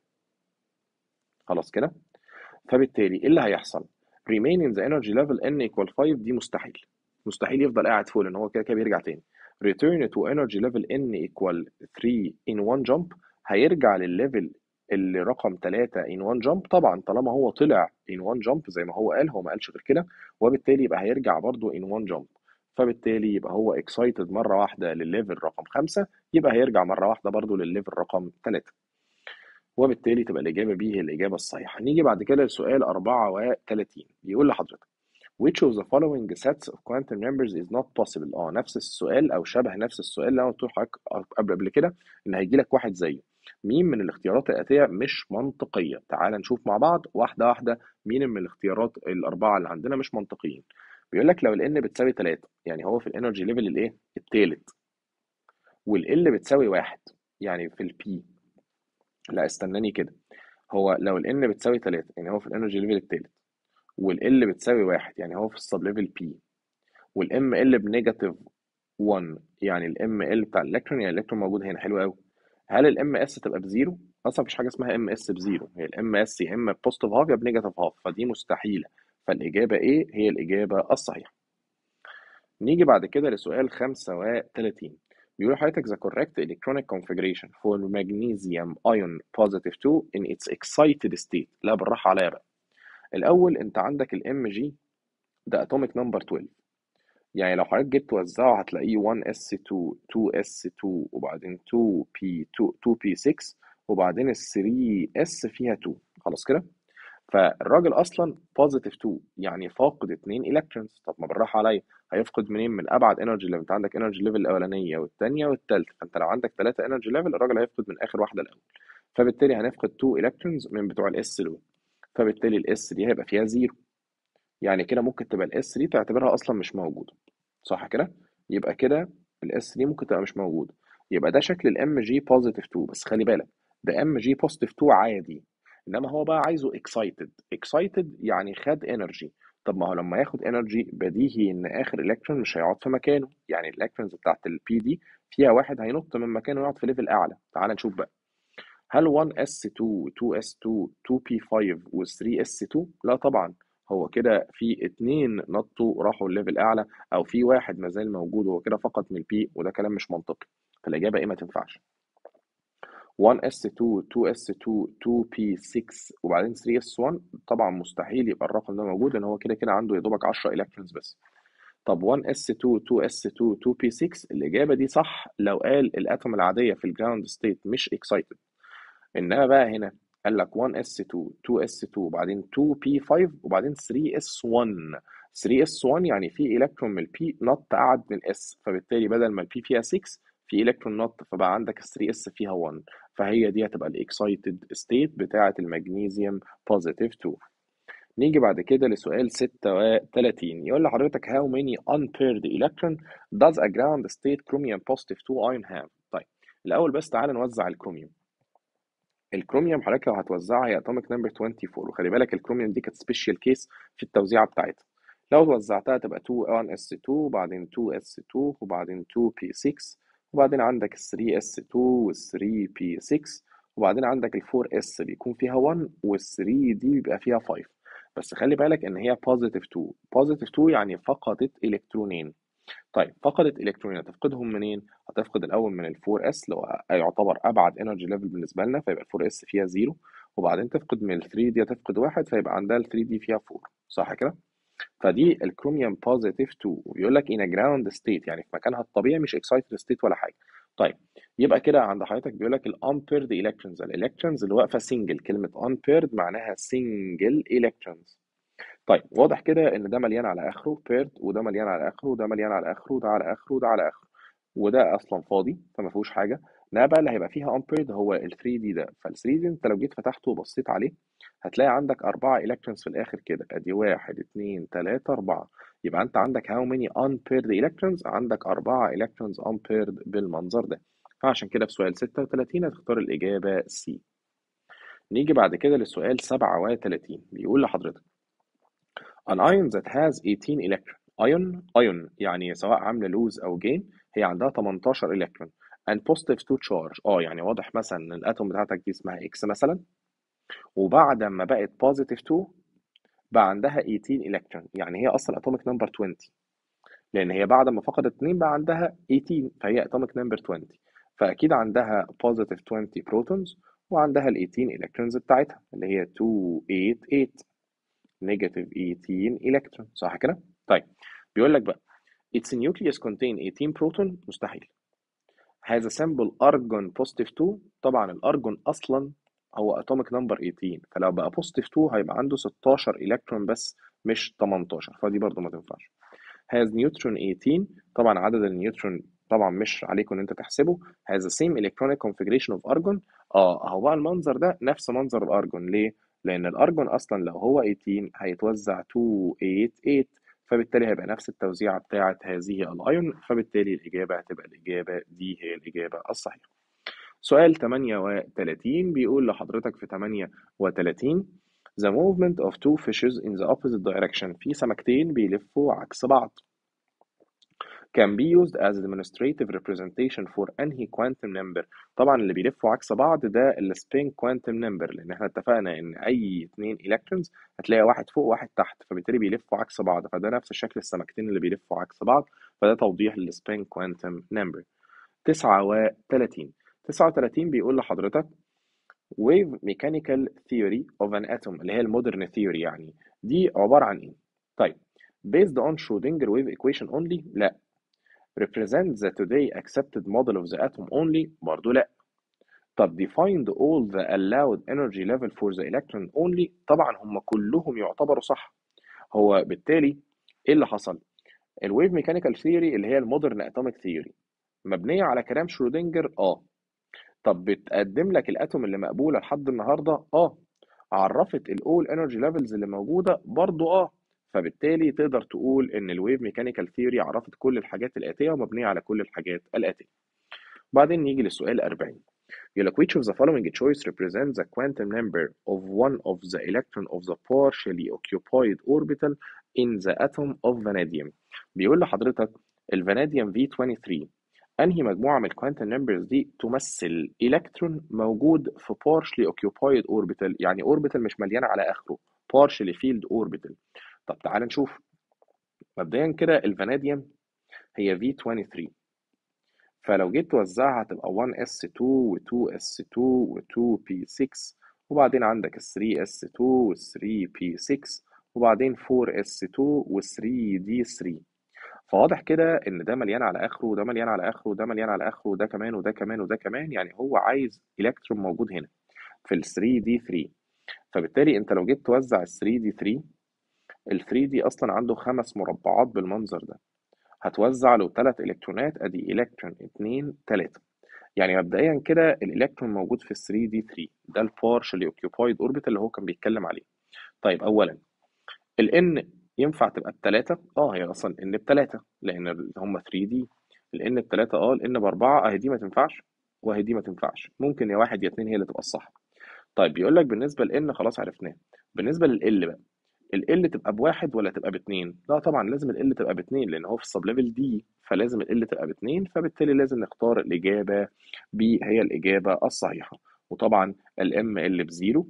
خلاص كده فبالتالي ايه اللي هيحصل remain in the energy level n equal 5 دي مستحيل مستحيل يفضل قاعد فوق لان هو كده كده بيرجع تاني return to energy level n equal 3 in one jump هيرجع للليفل اللي رقم 3 in one jump طبعا طالما هو طلع in one jump زي ما هو قال هو ما قالش غير كده وبالتالي يبقى هيرجع برضه in one jump فبالتالي يبقى هو excited مرة واحدة للليفل رقم 5 يبقى هيرجع مرة واحدة برضه للليفل رقم 3 وبالتالي تبقى الإجابة B هي الإجابة الصحيحة نيجي بعد كده لسؤال 34 بيقول لحضرتك which of the following sets of quantum numbers is not possible اه نفس السؤال او شبه نفس السؤال اللي انا قلت لحضرتك قبل قبل كده ان هيجي لك واحد زيه مين من الاختيارات الآتية مش منطقية تعال نشوف مع بعض واحدة واحدة مين من الاختيارات الأربعة اللي عندنا مش منطقيين بيقول لك لو ال n بتساوي 3 يعني هو في الانرجي ليفل الايه التالت وال L بتساوي واحد يعني في البي لا استناني كده هو لو ال n بتساوي 3 يعني هو في الانرجي ليفل التالت وال L بتساوي واحد يعني هو في السب ليفل بي وال ML بنيجاتيف 1 يعني ال ML بتاع الالكترون يعني الالكترون موجود هنا حلو قوي هل ال MS تبقى بزيرو؟ اصلا مفيش حاجه اسمها MS بزيرو هي ال MS يا اما بوزيتيف هاف يا بنيجاتيف هاف فدي مستحيله فالاجابه ايه هي الاجابه الصحيحه نيجي بعد كده لسؤال 35 بيقول لحضرتك the correct electronic configuration for magnesium ion positive 2 in its excited state لا بالراحه عليا بقى الاول انت عندك الام جي ده atomic number 12 يعني لو حضرتك جيت توزعه هتلاقيه 1s2 2s2 وبعدين 2p2 2p6 وبعدين ال 3s فيها 2 خلاص كده فالراجل اصلا بوزيتيف 2 يعني فاقد 2 الكترونز طب ما بالراحه عليا هيفقد منين من ابعد انرجي ليفل انت عندك انرجي ليفل الاولانيه والثانيه والثالثه فانت لو عندك 3 انرجي ليفل الراجل هيفقد من اخر واحده الاول فبالتالي هنفقد 2 الكترونز من بتوع الاس دول فبالتالي الاس دي هيبقى فيها زيرو يعني كده ممكن تبقى الاس دي تعتبرها اصلا مش موجوده صح كده يبقى كده الاس دي ممكن تبقى مش موجوده يبقى ده شكل الام جي بوزيتيف 2 بس خلي بالك ده ام جي بوزيتيف 2 عادي انما هو بقى عايزه اكسايتد اكسايتد يعني خد انرجي طب ما هو لما ياخد انرجي بديهي ان اخر الكترون مش هيقعد في مكانه يعني الالكترونز بتاعت البي دي فيها واحد هينط من مكانه ويقعد في ليفل اعلى تعال نشوف بقى هل 1s2 2s2 2p5 و 3s2 لا طبعا هو كده في اتنين نطوا راحوا الليفل اعلى او في واحد ما زال موجود وهو كده فقط من البي وده كلام مش منطقي فالاجابه ايه ما تنفعش 1s2 2s2 2p6 وبعدين 3s1 طبعا مستحيل يبقى الرقم ده موجود لان هو كده كده عنده يا دوبك 10 الكترونز بس طب 1s2 2s2 2p6 الاجابه دي صح لو قال الاتوم العاديه في الجراوند ستيت مش اكسايتد انما بقى هنا قال لك 1s2 2s2 وبعدين 2p5 وبعدين 3s1 3s1 يعني في الكترون من البي نط قعد من اس فبالتالي بدل ما البي فيها 6 في الكترون نط فبقى عندك 3s فيها 1 فهي دي هتبقى الاكسايتد ستيت بتاعه المغنيسيوم بوزيتيف 2 نيجي بعد كده لسؤال 36 يقول لحضرتك how many unpaired electron does a ground state chromium positive 2 ion have طيب الاول بس تعالى نوزع الكروميوم الكروميوم حضرتك لو هتوزعها هي اتوميك نمبر 24 وخلي بالك الكروميوم دي كانت سبيشال كيس في التوزيعه بتاعتها لو وزعتها تبقى 2 1s2 وبعدين 2s2 وبعدين 2p6 وبعدين عندك ال 3s2 وال 3p6 وبعدين عندك ال 4s بيكون فيها 1 وال 3 دي بيبقى فيها 5 بس خلي بالك ان هي بوزيتيف 2 بوزيتيف 2 يعني فقدت الكترونين طيب فقدت الكترونين هتفقدهم منين هتفقد الاول من ال 4s اللي هو يعتبر ابعد انرجي ليفل بالنسبه لنا فيبقى ال 4s فيها 0 وبعدين تفقد من ال 3 دي هتفقد 1 فيبقى عندها ال 3 دي فيها 4 صح كده فدي الكروميوم بوزيتيف 2 وبيقول لك ان جراوند ستيت يعني في مكانها الطبيعي مش اكسايتد ستيت ولا حاجه طيب يبقى كده عند حضرتك بيقول لك الامبيرد الكترونز الالكترونز اللي واقفه سنجل كلمه امبيرد معناها سنجل الكترونز طيب واضح كده ان ده مليان على اخره بيرد وده مليان على اخره وده مليان على اخره وده على اخره وده على اخره وده اصلا فاضي فما فيهوش حاجه انها بقى اللي هيبقى فيها unpaired هو ال 3 دي ده فال 3 دي انت لو جيت فتحته وبصيت عليه هتلاقي عندك أربعة electrons في الآخر كده أدي واحد اتنين تلاتة أربعة يبقى أنت عندك how many unpaired electrons عندك أربعة electrons unpaired بالمنظر ده فعشان كده في سؤال 36 هتختار الإجابة C نيجي بعد كده للسؤال 37 بيقول لحضرتك An ion that has 18 electron ion ion يعني سواء عاملة lose أو gain هي عندها 18 electron and positive to charge اه يعني واضح مثلا ان الاتوم بتاعتك دي اسمها X مثلا وبعد ما بقت positive 2 بقى عندها 18 electron يعني هي اصلا atomic number 20 لان هي بعد ما فقدت 2 بقى عندها 18 فهي atomic number 20 فاكيد عندها positive 20 protons وعندها ال 18 electrons بتاعتها اللي هي 288 negative 18 electron صح كده؟ طيب بيقول لك بقى its nucleus contain 18 proton مستحيل has a symbol argon positive 2 طبعا الارجون اصلا هو atomic number 18 فلو بقى positive 2 هيبقى عنده 16 الكترون بس مش 18 فدي برضو ما تنفعش has neutron 18 طبعا عدد النيوترون طبعا مش عليكم ان انت تحسبه has the same electronic configuration of argon اه اهو بقى المنظر ده نفس منظر الارجون ليه لان الارجون اصلا لو هو 18 هيتوزع 288 فبالتالي هيبقى نفس التوزيعة بتاعة هذه الأيون فبالتالي الإجابة هتبقى الإجابة دي هي الإجابة الصحيحة سؤال 38 بيقول لحضرتك في 38 The movement of two fishes in the opposite direction في سمكتين بيلفوا عكس بعض can be used as a demonstrative representation for انهي quantum number طبعا اللي بيلفوا عكس بعض ده السبين quantum number لان احنا اتفقنا ان اي اتنين electrons هتلاقي واحد فوق وواحد تحت فبالتالي بيلفوا عكس بعض فده نفس شكل السمكتين اللي بيلفوا عكس بعض فده توضيح للسبين quantum number 39 39 بيقول لحضرتك wave mechanical theory of an atom اللي هي المودرن theory يعني دي عبارة عن ايه؟ طيب based on Schrödinger wave equation only لا represent the today accepted model of the atom only برضو لا طب defined all the allowed energy level for the electron only طبعا هم كلهم يعتبروا صح هو بالتالي ايه اللي حصل الويف ميكانيكال ثيوري اللي هي المودرن اتوميك ثيوري مبنيه على كلام شرودنجر اه طب بتقدم لك الاتوم اللي مقبوله لحد النهارده اه عرفت الاول انرجي ليفلز اللي موجوده برضو اه فبالتالي تقدر تقول ان الويف ميكانيكال ثيوري عرفت كل الحاجات الاتيه ومبنيه على كل الحاجات الاتيه بعدين نيجي للسؤال 40 يقول لك which of the following choice represents the quantum number of one of the electron of the partially occupied orbital in the atom of vanadium بيقول لحضرتك الفاناديوم V23 انهي مجموعه من الكوانتم نمبرز دي تمثل الكترون موجود في partially occupied orbital يعني orbital مش مليان على اخره partially filled orbital طب تعال نشوف مبدئيا كده الفاناديوم هي V23 فلو جيت توزعها هتبقى 1s2 و2s2 و2p6 وبعدين عندك 3s2 و3p6 وبعدين 4s2 و3d3 فواضح كده ان ده مليان على اخره وده مليان على اخره وده مليان على اخره وده كمان وده كمان وده كمان يعني هو عايز الكترون موجود هنا في ال 3d3 فبالتالي انت لو جيت توزع ال 3d3 ال 3 دي اصلا عنده خمس مربعات بالمنظر ده هتوزع له ثلاث الكترونات ادي الكترون 2 3 يعني مبدئيا كده الالكترون موجود في ال 3 دي 3 ده البارشلي اوكيوبايد اوربيتال اللي هو كان بيتكلم عليه طيب اولا الان ينفع تبقى بتلاتة اه هي اصلا ان بتلاتة لان هم 3 دي الان بتلاتة اه الان باربعة اهي دي ما تنفعش وهي دي ما تنفعش ممكن يا واحد يا اتنين هي اللي تبقى الصح طيب بيقول لك بالنسبة لان خلاص عرفناه بالنسبة لل بقى ال تبقى بواحد ولا تبقى باتنين؟ لا طبعا لازم ال تبقى باتنين لان هو في السب ليفل دي فلازم ال تبقى باتنين فبالتالي لازم نختار الاجابه بي هي الاجابه الصحيحه وطبعا الام ال بزيرو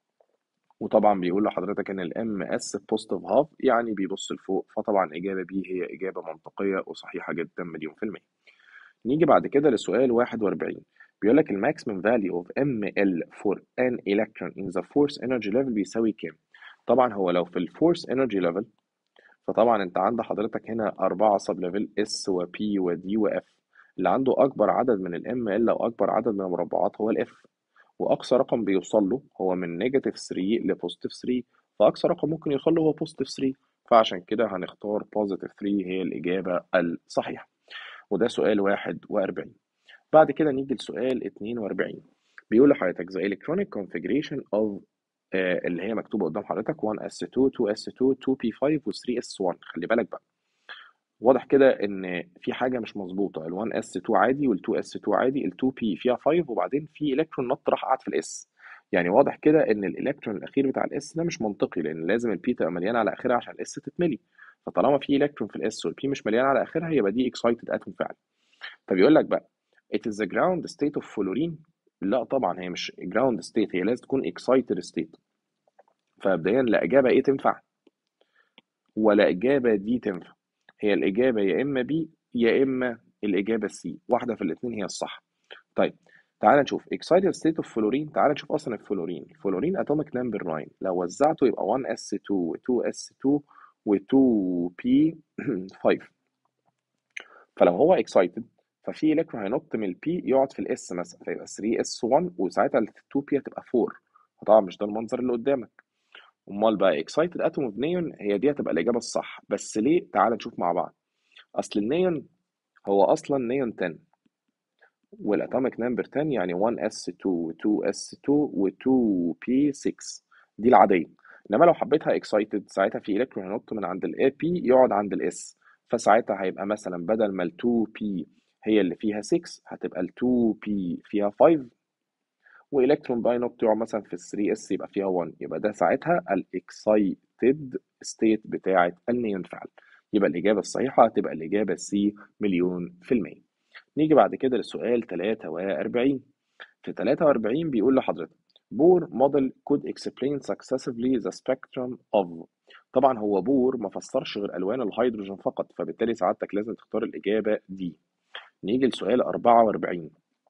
وطبعا بيقول لحضرتك ان الام اس بوزيتيف هاف يعني بيبص لفوق فطبعا اجابه بي هي اجابه منطقيه وصحيحه جدا مليون في الميه. نيجي بعد كده لسؤال 41 بيقول لك الماكسيمم فاليو اوف ام ال فور ان الكترون ان ذا فورس انرجي ليفل بيساوي كام؟ طبعا هو لو في الفورس انرجي ليفل فطبعا انت عند حضرتك هنا أربعة سب ليفل اس وبي ودي واف اللي عنده أكبر عدد من الام ال أو أكبر عدد من المربعات هو الاف وأقصى رقم بيوصل له هو من نيجاتيف 3 لبوزيتيف 3 فأقصى رقم ممكن يوصل له هو بوزيتيف 3 فعشان كده هنختار بوزيتيف 3 هي الإجابة الصحيحة وده سؤال 41 بعد كده نيجي لسؤال 42 بيقول لحضرتك the electronic configuration of آه، اللي هي مكتوبة قدام حضرتك 1s2 2s2 2p5 و 3s1 خلي بالك بقى واضح كده ان في حاجه مش مظبوطه ال 1s2 عادي وال 2s2 عادي ال 2p فيها 5 وبعدين في الكترون نط راح قعد في الاس يعني واضح كده ان الالكترون الاخير بتاع الاس ده مش منطقي لان لازم البي تبقى مليانه على اخرها عشان الاس تتملي فطالما في الكترون في الاس والبي مش مليانه على اخرها يبقى دي اكسايتد اتوم فعلا فبيقول لك بقى it is the ground state of fluorine لا طبعا هي مش ground state هي لازم تكون excited state فمبدئيا لا اجابه ايه تنفع ولا اجابه دي تنفع هي الاجابه يا اما بي يا اما الاجابه سي واحده في الاثنين هي الصح طيب تعال نشوف excited state of fluorine تعال نشوف اصلا الفلورين الفلورين atomic number 9 لو وزعته يبقى 1s2 و 2s2 و 2p5 فلو هو excited ففي الكترون هينط من البي يقعد في الاس مثلا فيبقى 3s1 وساعتها ال 2p هتبقى 4 فطبعا مش ده المنظر اللي قدامك امال بقى excited atom of neon هي دي هتبقى الاجابه الصح بس ليه تعال نشوف مع بعض اصل النيون هو اصلا نيون 10 والاتوميك نمبر 10 يعني 1s2 و 2s2 و 2p6 دي العاديه انما لو حبيتها excited ساعتها في الكترون هينط من عند الاي بي يقعد عند الاس فساعتها هيبقى مثلا بدل ما ال 2p هي اللي فيها 6 هتبقى ال 2p فيها 5 والكترون بقى ينط يقعد مثلا في ال 3s يبقى فيها 1 يبقى ده ساعتها الاكسايتد ستيت بتاعه النيون فعل يبقى الإجابة الصحيحة هتبقى الإجابة سي مليون في المية نيجي بعد كده للسؤال 43 في 43 بيقول لحضرتك بور موديل could explain successively the spectrum of طبعا هو بور ما فسرش غير ألوان الهيدروجين فقط فبالتالي سعادتك لازم تختار الإجابة دي نيجي لسؤال 44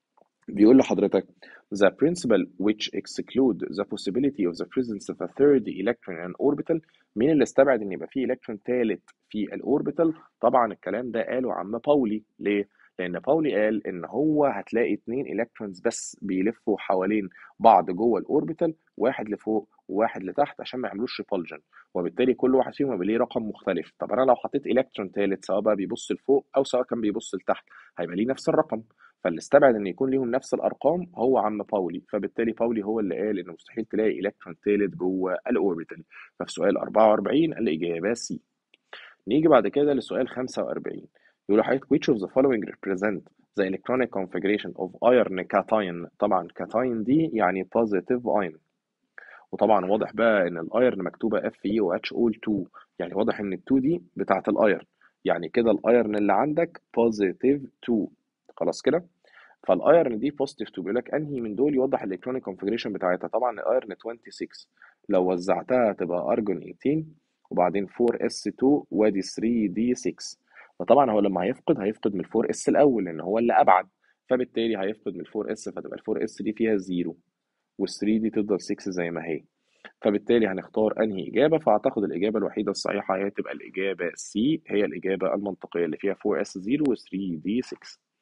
بيقول لحضرتك the principle which exclude the possibility of the presence of a third electron in an orbital مين اللي استبعد ان يبقى فيه الكترون ثالث في الاوربيتال طبعا الكلام ده قاله عم باولي ليه لان باولي قال ان هو هتلاقي اتنين الكترونز بس بيلفوا حوالين بعض جوه الاوربيتال واحد لفوق وواحد لتحت عشان ما يعملوش ريبولجن وبالتالي كل واحد فيهم يبقى ليه رقم مختلف طب انا لو حطيت الكترون ثالث سواء بقى بيبص لفوق او سواء كان بيبص لتحت هيبقى ليه نفس الرقم فاللي استبعد ان يكون ليهم نفس الارقام هو عم باولي فبالتالي باولي هو اللي قال ان مستحيل تلاقي الكترون ثالث جوه الاوربيتال ففي سؤال 44 الاجابه سي نيجي بعد كده لسؤال 45 يقول لحضرتك which of the following represent the electronic configuration of iron cation طبعا cation دي يعني positive ion وطبعا واضح بقى ان الايرن مكتوبه اف اي او اتش اول 2 يعني واضح ان ال 2 دي بتاعه الايرن يعني كده الايرن اللي عندك بوزيتيف 2 خلاص كده فالايرن دي بوزيتيف 2 بيقول لك انهي من دول يوضح الالكترونيك كونفيجريشن بتاعتها طبعا الايرن 26 لو وزعتها هتبقى ارجون 18 وبعدين 4 اس 2 وادي 3 دي 6 فطبعا هو لما هيفقد هيفقد من ال 4 اس الاول لان هو اللي ابعد فبالتالي هيفقد من ال 4 اس فتبقى ال 4 اس دي فيها 0 وال 3 دي تفضل 6 زي ما هي فبالتالي هنختار انهي اجابه فاعتقد الاجابه الوحيده الصحيحه هي تبقى الاجابه سي هي الاجابه المنطقيه اللي فيها 4 اس 0 و 3 دي 6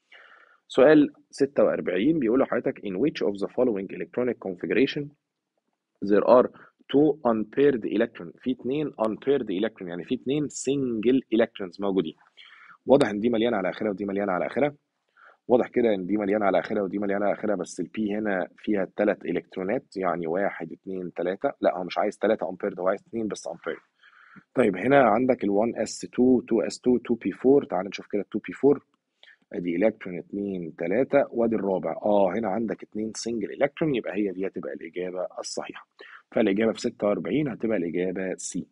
سؤال 46 بيقول لحضرتك in which of the following electronic configuration there are two unpaired electron في اتنين unpaired electron يعني في اتنين single electrons موجودين واضح ان دي مليانه على اخرها ودي مليانه على اخرها واضح كده ان دي مليانه على اخرها ودي مليانه على اخرها بس البي هنا فيها ثلاث الكترونات يعني واحد اتنين تلاته لا هو مش عايز تلاته امبيرد هو عايز اتنين بس امبيرد طيب هنا عندك ال 1 اس 2 2 اس 2 2 بي 4 تعال نشوف كده 2 بي 4 ادي الكترون 2 3 وادي الرابع اه هنا عندك 2 سنجل الكترون يبقى هي دي هتبقى الاجابه الصحيحه فالاجابه في 46 هتبقى الاجابه سي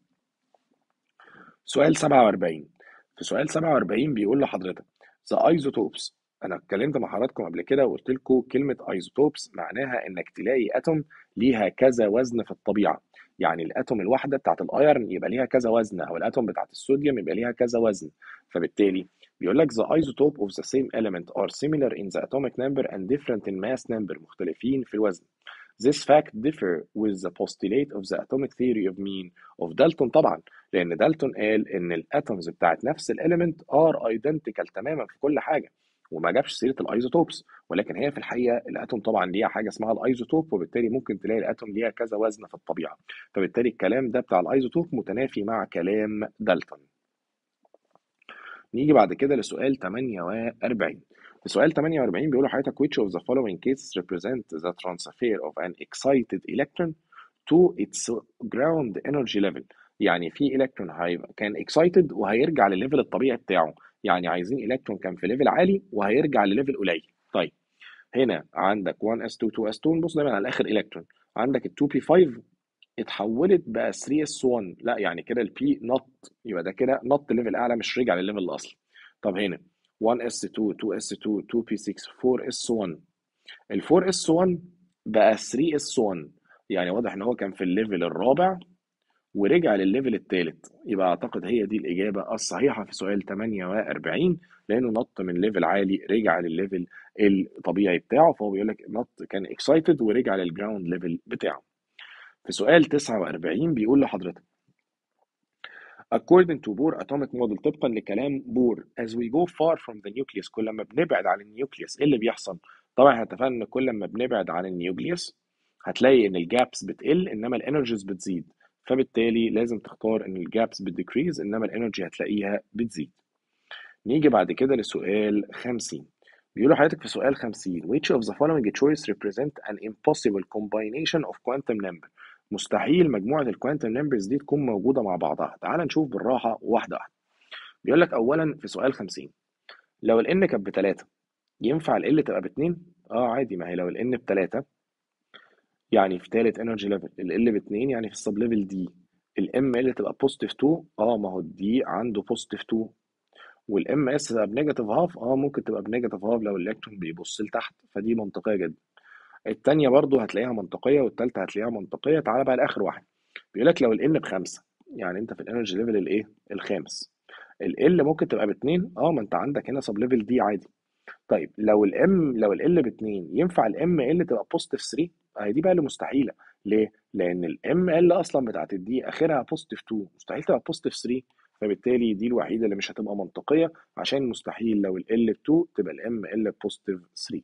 سؤال 47 في سؤال 47 بيقول لحضرتك the isotopes انا اتكلمت مع حضراتكم قبل كده وقلت لكم كلمه ايزوتوبس معناها انك تلاقي اتوم ليها كذا وزن في الطبيعه يعني الاتوم الواحده بتاعت الايرن يبقى ليها كذا وزن او الاتوم بتاعت الصوديوم يبقى ليها كذا وزن فبالتالي بيقول لك the isotope of the same element are similar in the atomic number and different in mass number مختلفين في الوزن This fact differ with the postulate of the atomic theory of mean of Dalton طبعا لأن دالتون قال إن الاتومز بتاعت نفس الاليمنت are identical تماما في كل حاجة وما جابش سيرة الايزوتوبس ولكن هي في الحقيقة الاتوم طبعا ليها حاجة اسمها الايزوتوب وبالتالي ممكن تلاقي الاتوم ليها كذا وزن في الطبيعة فبالتالي الكلام ده بتاع الايزوتوب متنافي مع كلام دالتون نيجي بعد كده لسؤال 48 في سؤال 48 بيقول لحضرتك which of the following cases represent the transfer of an excited electron to its ground energy level يعني في الكترون هيبقى كان excited وهيرجع للليفل الطبيعي بتاعه يعني عايزين الكترون كان في ليفل عالي وهيرجع لليفل قليل طيب هنا عندك 1s2 2s2 نبص دايما على اخر الكترون عندك ال 2p5 اتحولت بقى 3s1 لا يعني كده البي نط يبقى ده كده نط ليفل اعلى مش رجع للليفل الاصلي طب هنا 1s2 2s2 2p6 4s1 ال 4s1 بقى 3s1 يعني واضح ان هو كان في الليفل الرابع ورجع للليفل الثالث يبقى اعتقد هي دي الاجابه الصحيحه في سؤال 48 لانه نط من ليفل عالي رجع للليفل الطبيعي بتاعه فهو بيقول لك نط كان اكسايتد ورجع للجراوند ليفل بتاعه في سؤال 49 بيقول لحضرتك According to Bohr atomic model طبقا لكلام بور as we go far from the nucleus كل ما بنبعد عن النيوكليوس ايه اللي بيحصل؟ طبعا احنا اتفقنا ان كل ما بنبعد عن النيوكليوس هتلاقي ان الجابس بتقل انما الانرجيز بتزيد فبالتالي لازم تختار ان الجابس بتديكريز انما الانرجي هتلاقيها بتزيد نيجي بعد كده لسؤال 50 بيقولوا حضرتك في سؤال 50 which of the following choice represent an impossible combination of quantum number مستحيل مجموعة الكوانتم نمبرز دي تكون موجودة مع بعضها تعال نشوف بالراحة واحدة واحدة بيقول لك أولا في سؤال 50 لو ال n كانت بتلاتة ينفع ال L تبقى باتنين؟ اه عادي ما هي لو ال n بتلاتة يعني في تالت انرجي ليفل ال L باتنين يعني في السب ليفل دي ال M L تبقى بوزيتيف 2 اه ما هو دي عنده بوزيتيف 2 والام اس تبقى بنيجاتيف هاف اه ممكن تبقى بنيجاتيف هاف لو الالكترون بيبص لتحت فدي منطقيه جدا التانية برضو هتلاقيها منطقية والتالتة هتلاقيها منطقية تعالى بقى لآخر واحد بيقول لك لو ال n بخمسة يعني أنت في الانرجي ليفل الإيه؟ الخامس ال L ممكن تبقى باتنين اه ما أنت عندك هنا سب ليفل دي عادي طيب لو ال M لو ال L باتنين ينفع ال M L تبقى بوزيتيف 3 اهي دي بقى اللي مستحيلة ليه؟ لأن ال M L أصلا بتاعت الدي آخرها بوزيتيف 2 مستحيل تبقى بوزيتيف 3 فبالتالي دي الوحيدة اللي مش هتبقى منطقية عشان مستحيل لو ال L 2 تبقى ال M L بوزيتيف 3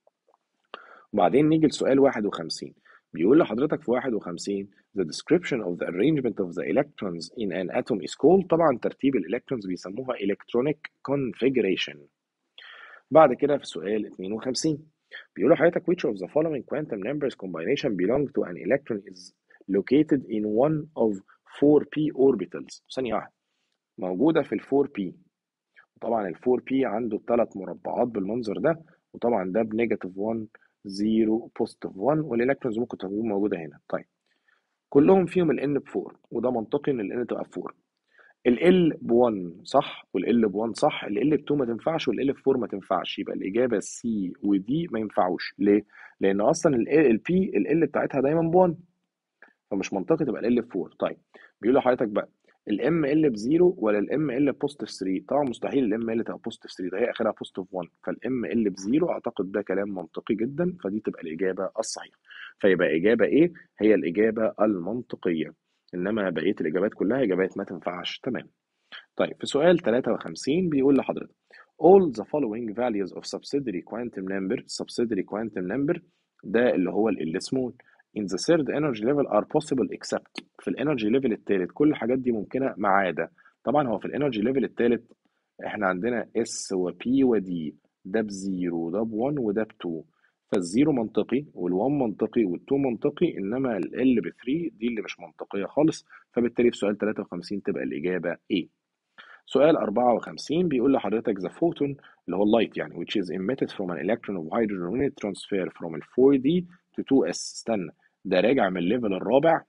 وبعدين نيجي لسؤال 51 بيقول لحضرتك في 51 the description of the arrangement of the electrons in an atom is called طبعا ترتيب الالكترونز بيسموها electronic configuration بعد كده في سؤال 52 بيقول لحضرتك which of the following quantum numbers combination belong to an electron is located in one of 4p orbitals ثانية واحدة موجودة في ال 4p طبعا ال 4p عنده ثلاث مربعات بالمنظر ده وطبعا ده بنيجاتيف 1 0 بوزيتيف 1 والالكترونز ممكن تكون موجوده هنا طيب كلهم فيهم ال n ب 4 وده منطقي ان ال n تبقى ب 4 ال L ب 1 صح وال L ب 1 صح ال L ب 2 ما تنفعش وال L ب 4 ما تنفعش يبقى الاجابه C و D ما ينفعوش ليه؟ لان اصلا ال P ال L بتاعتها دايما ب 1 فمش منطقي تبقى ال L ب 4 طيب بيقول لحضرتك بقى الام ال بزيرو ولا الام ال بوزيتيف 3 طبعا مستحيل الام ال تبقى بوزيتيف 3 ده هي اخرها بوزيتيف 1 فالام ال بزيرو اعتقد ده كلام منطقي جدا فدي تبقى الاجابه الصحيحه فيبقى اجابه ايه هي الاجابه المنطقيه انما بقيه الاجابات كلها اجابات ما تنفعش تمام طيب في سؤال 53 بيقول لحضرتك all the following values of subsidiary quantum number subsidiary quantum number ده اللي هو ال small in the third energy level are possible except في الانرجي ليفل الثالث كل الحاجات دي ممكنه ما عدا طبعا هو في الانرجي ليفل الثالث احنا عندنا اس وبي ودي ده بزيرو ده ب1 وده ب2 فالزيرو منطقي وال1 منطقي وال2 منطقي انما ال ب3 دي اللي مش منطقيه خالص فبالتالي في سؤال 53 تبقى الاجابه A سؤال 54 بيقول لحضرتك the photon اللي هو اللايت يعني which is emitted from an electron of hydrogen when it transfer from ال 4D to 2S استنى ده راجع من الليفل الرابع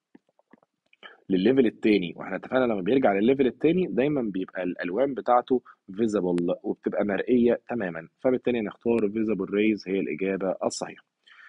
للليفل التاني واحنا اتفقنا لما بيرجع للليفل التاني دايما بيبقى الالوان بتاعته فيزبل وبتبقى مرئيه تماما فبالتالي نختار فيزبل ريز هي الاجابه الصحيحه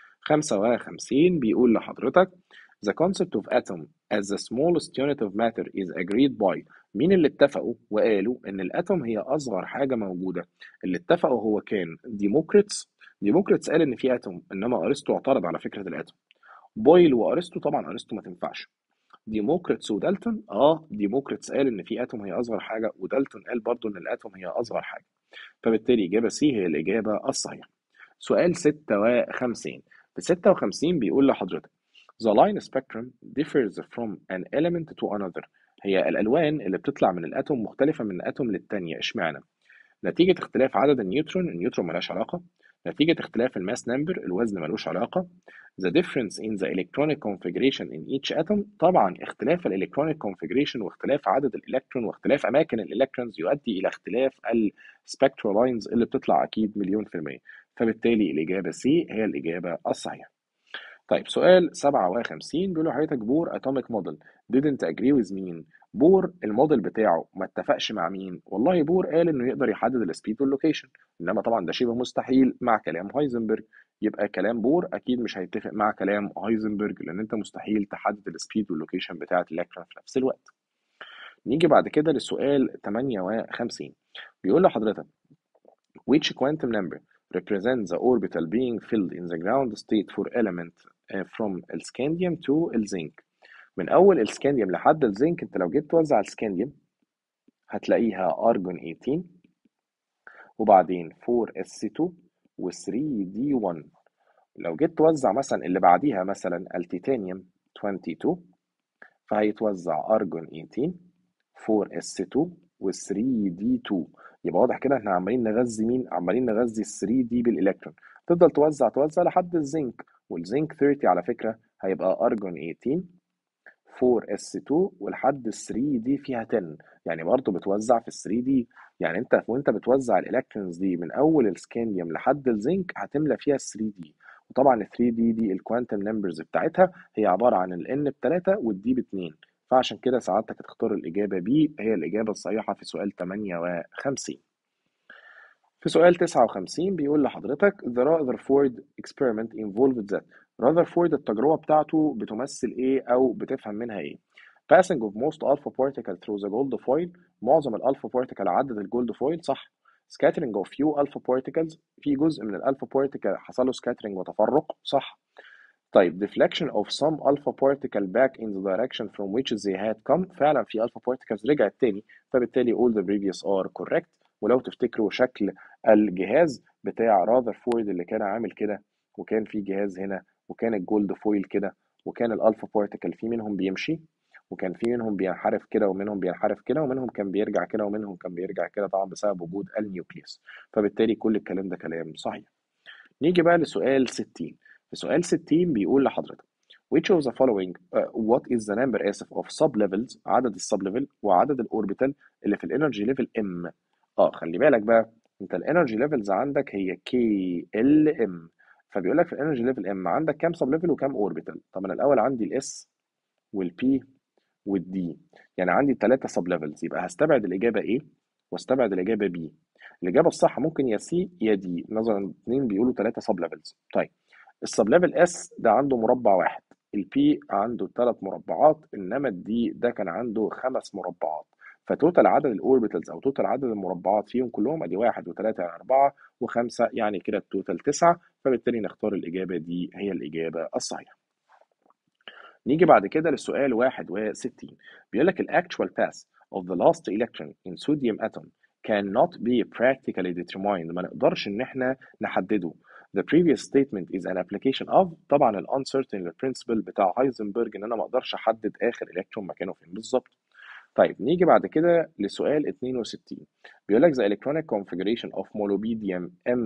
55 بيقول لحضرتك The concept of atom as the smallest unit of matter is agreed by مين اللي اتفقوا وقالوا ان الاتوم هي اصغر حاجه موجوده اللي اتفقوا هو كان ديموكريتس ديموكريتس قال ان في اتوم انما ارسطو اعترض على فكره الاتوم بويل وارسطو طبعا ارسطو ما تنفعش ديموكريتس ودالتون اه ديموكريتس قال ان في اتوم هي اصغر حاجه ودالتون قال برضو ان الاتوم هي اصغر حاجه فبالتالي اجابه سي هي الاجابه الصحيحه سؤال 56 في 56 بيقول لحضرتك The line spectrum differs from an element to another هي الالوان اللي بتطلع من الاتوم مختلفه من اتوم للتانيه اشمعنى نتيجة اختلاف عدد النيوترون النيوترون ملهاش علاقة نتيجة اختلاف الماس نمبر الوزن ملوش علاقة the difference in the electronic configuration in each atom طبعا اختلاف الالكترونيك configuration واختلاف عدد الالكترون واختلاف اماكن الالكترونز يؤدي الى اختلاف السبكترال لاينز اللي بتطلع اكيد مليون في المية فبالتالي الاجابة سي هي الاجابة الصحيحة طيب سؤال 57 بيقول لحضرتك بور اتوميك موديل didn't agree with مين بور الموديل بتاعه ما اتفقش مع مين والله بور قال انه يقدر يحدد السبيد واللوكيشن انما طبعا ده شبه مستحيل مع كلام هايزنبرج يبقى كلام بور اكيد مش هيتفق مع كلام هايزنبرج لان انت مستحيل تحدد السبيد واللوكيشن بتاعه الالكترون في نفس الوقت نيجي بعد كده للسؤال 58 بيقول لحضرتك which quantum number represents the orbital being filled in the ground state for element uh, from السكانديوم to الزنك من اول السكانديوم لحد الزنك انت لو جيت توزع السكانديوم هتلاقيها ارجون 18 وبعدين 4s2 و3d1 لو جيت توزع مثلا اللي بعديها مثلا التيتانيوم 22 فهيتوزع ارجون 18 4s2 و3d2 يبقى واضح كده احنا عمالين نغذي مين عمالين نغذي ال 3 دي بالالكترون تفضل توزع توزع لحد الزنك والزنك 30 على فكره هيبقى ارجون 18 4s2 ولحد ال 3 دي فيها 10 يعني برضه بتوزع في ال 3 دي يعني انت وانت بتوزع الالكترونز دي من اول السكانديوم لحد الزنك هتملى فيها ال 3 دي وطبعا ال 3 دي دي الكوانتم نمبرز بتاعتها هي عباره عن ال n بتلاتة والدي باتنين فعشان كده سعادتك هتختار الإجابة B هي الإجابة الصحيحة في سؤال 58 في سؤال 59 بيقول لحضرتك The Rutherford experiment involved that Rutherford التجربة بتاعته بتمثل إيه أو بتفهم منها إيه Passing of most alpha particle through the gold foil معظم الألفا particle عدد الجولد فويل صح Scattering of few alpha particles في جزء من الألفا particle حصل له scattering وتفرق صح طيب deflection of some alpha particle back in the direction from which they had come فعلا في alpha particles رجعت تاني فبالتالي all the previous are correct ولو تفتكروا شكل الجهاز بتاع راذرفورد اللي كان عامل كده وكان في جهاز هنا وكان الجولد فويل كده وكان الالفا بارتيكل في منهم بيمشي وكان في منهم بينحرف كده ومنهم بينحرف كده ومنهم كان بيرجع كده ومنهم كان بيرجع كده طبعا بسبب وجود النيوكليوس فبالتالي كل الكلام ده كلام صحيح نيجي بقى لسؤال 60 في سؤال 60 بيقول لحضرتك which of the following uh, what is the number اسف of sub levels عدد السب ليفل وعدد الاوربيتال اللي في الانرجي ليفل ام اه خلي بالك بقى انت الانرجي ليفلز عندك هي كي ال ام فبيقول لك في الانرجي ليفل ام عندك كام سب ليفل وكام اوربيتال طب انا الاول عندي الاس والبي والدي يعني عندي ثلاثه سب ليفلز يبقى هستبعد الاجابه ايه واستبعد الاجابه بي الاجابه الصح ممكن يا سي يا دي نظرا اثنين بيقولوا ثلاثه سب ليفلز طيب السب ليفل اس ده عنده مربع واحد البي عنده ثلاث مربعات انما الدي ده كان عنده خمس مربعات فتوتال عدد الاوربيتالز او توتال عدد المربعات فيهم كلهم ادي واحد وثلاثه يعني اربعه وخمسه يعني كده التوتال تسعه فبالتالي نختار الاجابه دي هي الاجابه الصحيحه. نيجي بعد كده للسؤال 61 بيقول لك الاكتشوال باس of the last electron in sodium atom cannot be practically determined ما نقدرش ان احنا نحدده The previous statement is an application of طبعا ال uncertainty principle بتاع هايزنبرج ان انا ما اقدرش احدد اخر الكترون مكانه فين بالظبط. طيب نيجي بعد كده لسؤال 62 بيقول لك the electronic configuration of molybdenum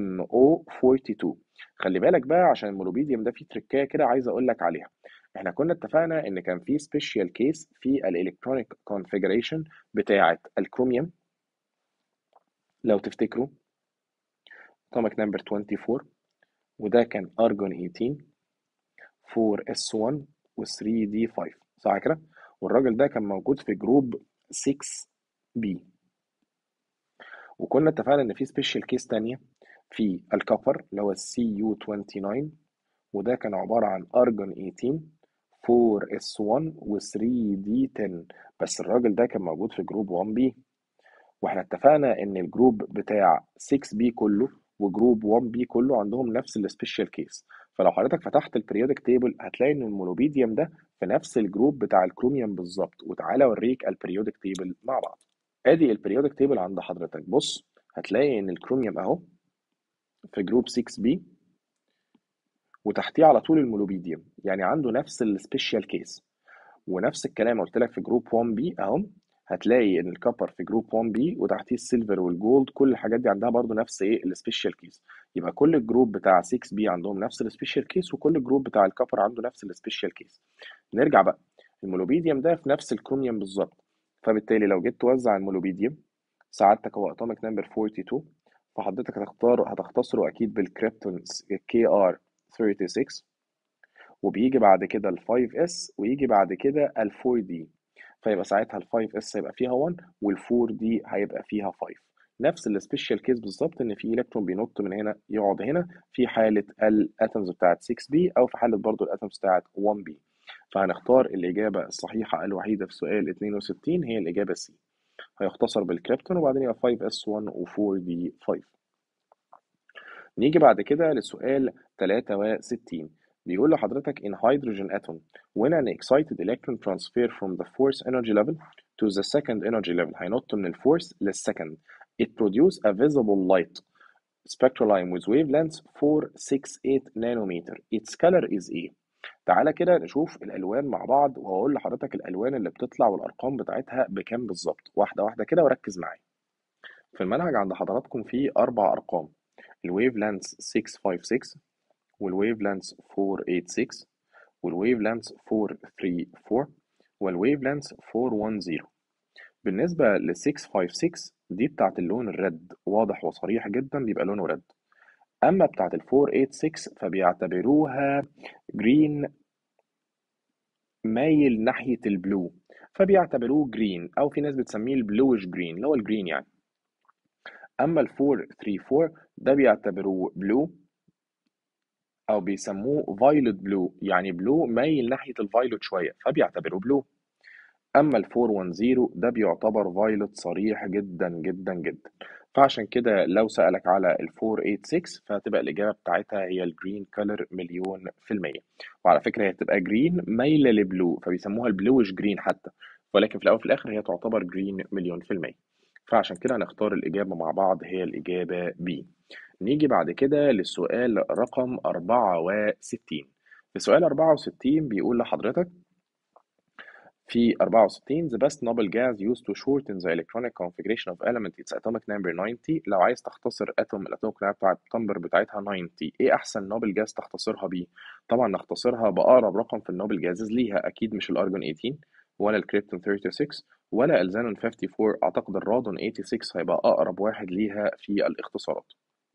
MO42 خلي بالك بقى عشان المولوبيديوم ده فيه تركايه كده عايز اقول لك عليها احنا كنا اتفقنا ان كان في سبيشال كيس في الالكترونيك configuration بتاعه الكروميوم لو تفتكروا atomic number 24 وده كان ارجون 18 4s1 و3d5 صح كده والراجل ده كان موجود في جروب 6b وكنا اتفقنا ان في سبيشال كيس تانية في الكوبر اللي هو السي يو 29 وده كان عبارة عن ارجون 18 4s1 و3d10 بس الراجل ده كان موجود في جروب 1b واحنا اتفقنا ان الجروب بتاع 6b كله وجروب 1b كله عندهم نفس السبيشال كيس فلو حضرتك فتحت البريودك تيبل هتلاقي ان المولوبيديوم ده في نفس الجروب بتاع الكروميوم بالظبط وتعالى اوريك البريودك تيبل مع بعض ادي البريودك تيبل عند حضرتك بص هتلاقي ان الكروميوم اهو في جروب 6b وتحتيه على طول المولوبيديوم يعني عنده نفس السبيشال كيس ونفس الكلام قلت لك في جروب 1b اهو هتلاقي ان الكبر في جروب 1 بي وتحتيه السيلفر والجولد كل الحاجات دي عندها برضو نفس ايه السبيشال كيس يبقى كل الجروب بتاع 6 بي عندهم نفس السبيشال كيس وكل الجروب بتاع الكبر عنده نفس السبيشال كيس نرجع بقى المولوبيديوم ده في نفس الكروميوم بالظبط فبالتالي لو جيت توزع المولوبيديوم سعادتك هو اتوميك نمبر 42 فحضرتك هتختار هتختصره اكيد بالكريبتون كي ار 36 وبيجي بعد كده ال 5 اس ويجي بعد كده ال 4 دي فيبقى ساعتها ال 5 اس هيبقى فيها 1 وال 4 دي هيبقى فيها 5 نفس السبيشال كيس بالظبط ان في الكترون بينط من هنا يقعد هنا في حاله الاتومز بتاعت 6 بي او في حاله برضو الاتومز بتاعت 1 بي فهنختار الاجابه الصحيحه الوحيده في سؤال 62 هي الاجابه سي هيختصر بالكريبتون وبعدين يبقى 5 اس 1 و 4 دي 5 نيجي بعد كده لسؤال 63 بيقول لحضرتك in hydrogen atom when an excited electron transfer from the first energy level to the second energy level هينط من الفورس للسكند it produce a visible light spectral line with wavelength 468 nanometer its color is ايه تعالى كده نشوف الالوان مع بعض وهقول لحضرتك الالوان اللي بتطلع والارقام بتاعتها بكام بالظبط واحده واحده كده وركز معايا في المنهج عند حضراتكم في اربع ارقام الويف لانس 656 والويف لانس 486 والويف لانس 434 والويف لانس 410 بالنسبة ل 656 دي بتاعت اللون الريد واضح وصريح جدا بيبقى لونه ريد أما بتاعت ال 486 فبيعتبروها جرين مايل ناحية البلو فبيعتبروه جرين أو في ناس بتسميه البلوش جرين اللي هو الجرين يعني أما ال 434 ده بيعتبروه بلو أو بيسموه فايلوت بلو يعني بلو مايل ناحية الفايلوت شوية فبيعتبروه بلو أما ال 410 ده بيعتبر فايلوت صريح جدا جدا جدا فعشان كده لو سألك على ال 486 فهتبقى الإجابة بتاعتها هي الجرين كولر مليون في المية وعلى فكرة هي هتبقى جرين مايلة لبلو فبيسموها البلوش جرين حتى ولكن في الأول وفي الآخر هي تعتبر جرين مليون في المية فعشان كده هنختار الإجابة مع بعض هي الإجابة B نيجي بعد كده للسؤال رقم 64 في سؤال 64 بيقول لحضرتك في 64 the best noble gas used to shorten the electronic configuration of element its atomic number 90 لو عايز تختصر اتوم الاتوميك نمبر بتاع التمبر بتاعتها 90 ايه احسن نوبل جاز تختصرها بيه طبعا نختصرها باقرب رقم في النوبل جازز ليها اكيد مش الارجون 18 ولا الكريبتون 36 ولا الزانون 54 اعتقد الرادون 86 هيبقى اقرب واحد ليها في الاختصارات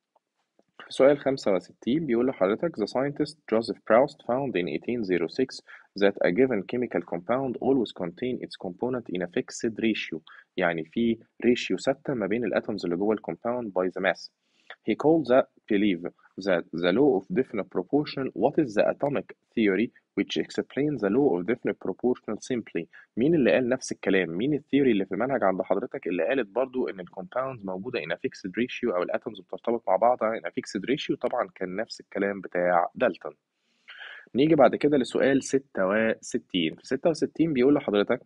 في سؤال 65 بيقول لحضرتك The scientist Joseph Proust found in 1806 that a given chemical compound always contain its component in a fixed ratio يعني في ratio ثابتة ما بين الاتومز اللي جوه الكومباوند by the mass. He called that belief that the law of definite proportion what is the atomic theory which explains the law of definite proportion simply مين اللي قال نفس الكلام مين الثيوري اللي في المنهج عند حضرتك اللي قالت برضو ان الكومباوندز موجوده in a fixed ratio او الاتومز بترتبط مع بعضها in a fixed ratio طبعا كان نفس الكلام بتاع دالتون نيجي بعد كده لسؤال 66 في 66 بيقول لحضرتك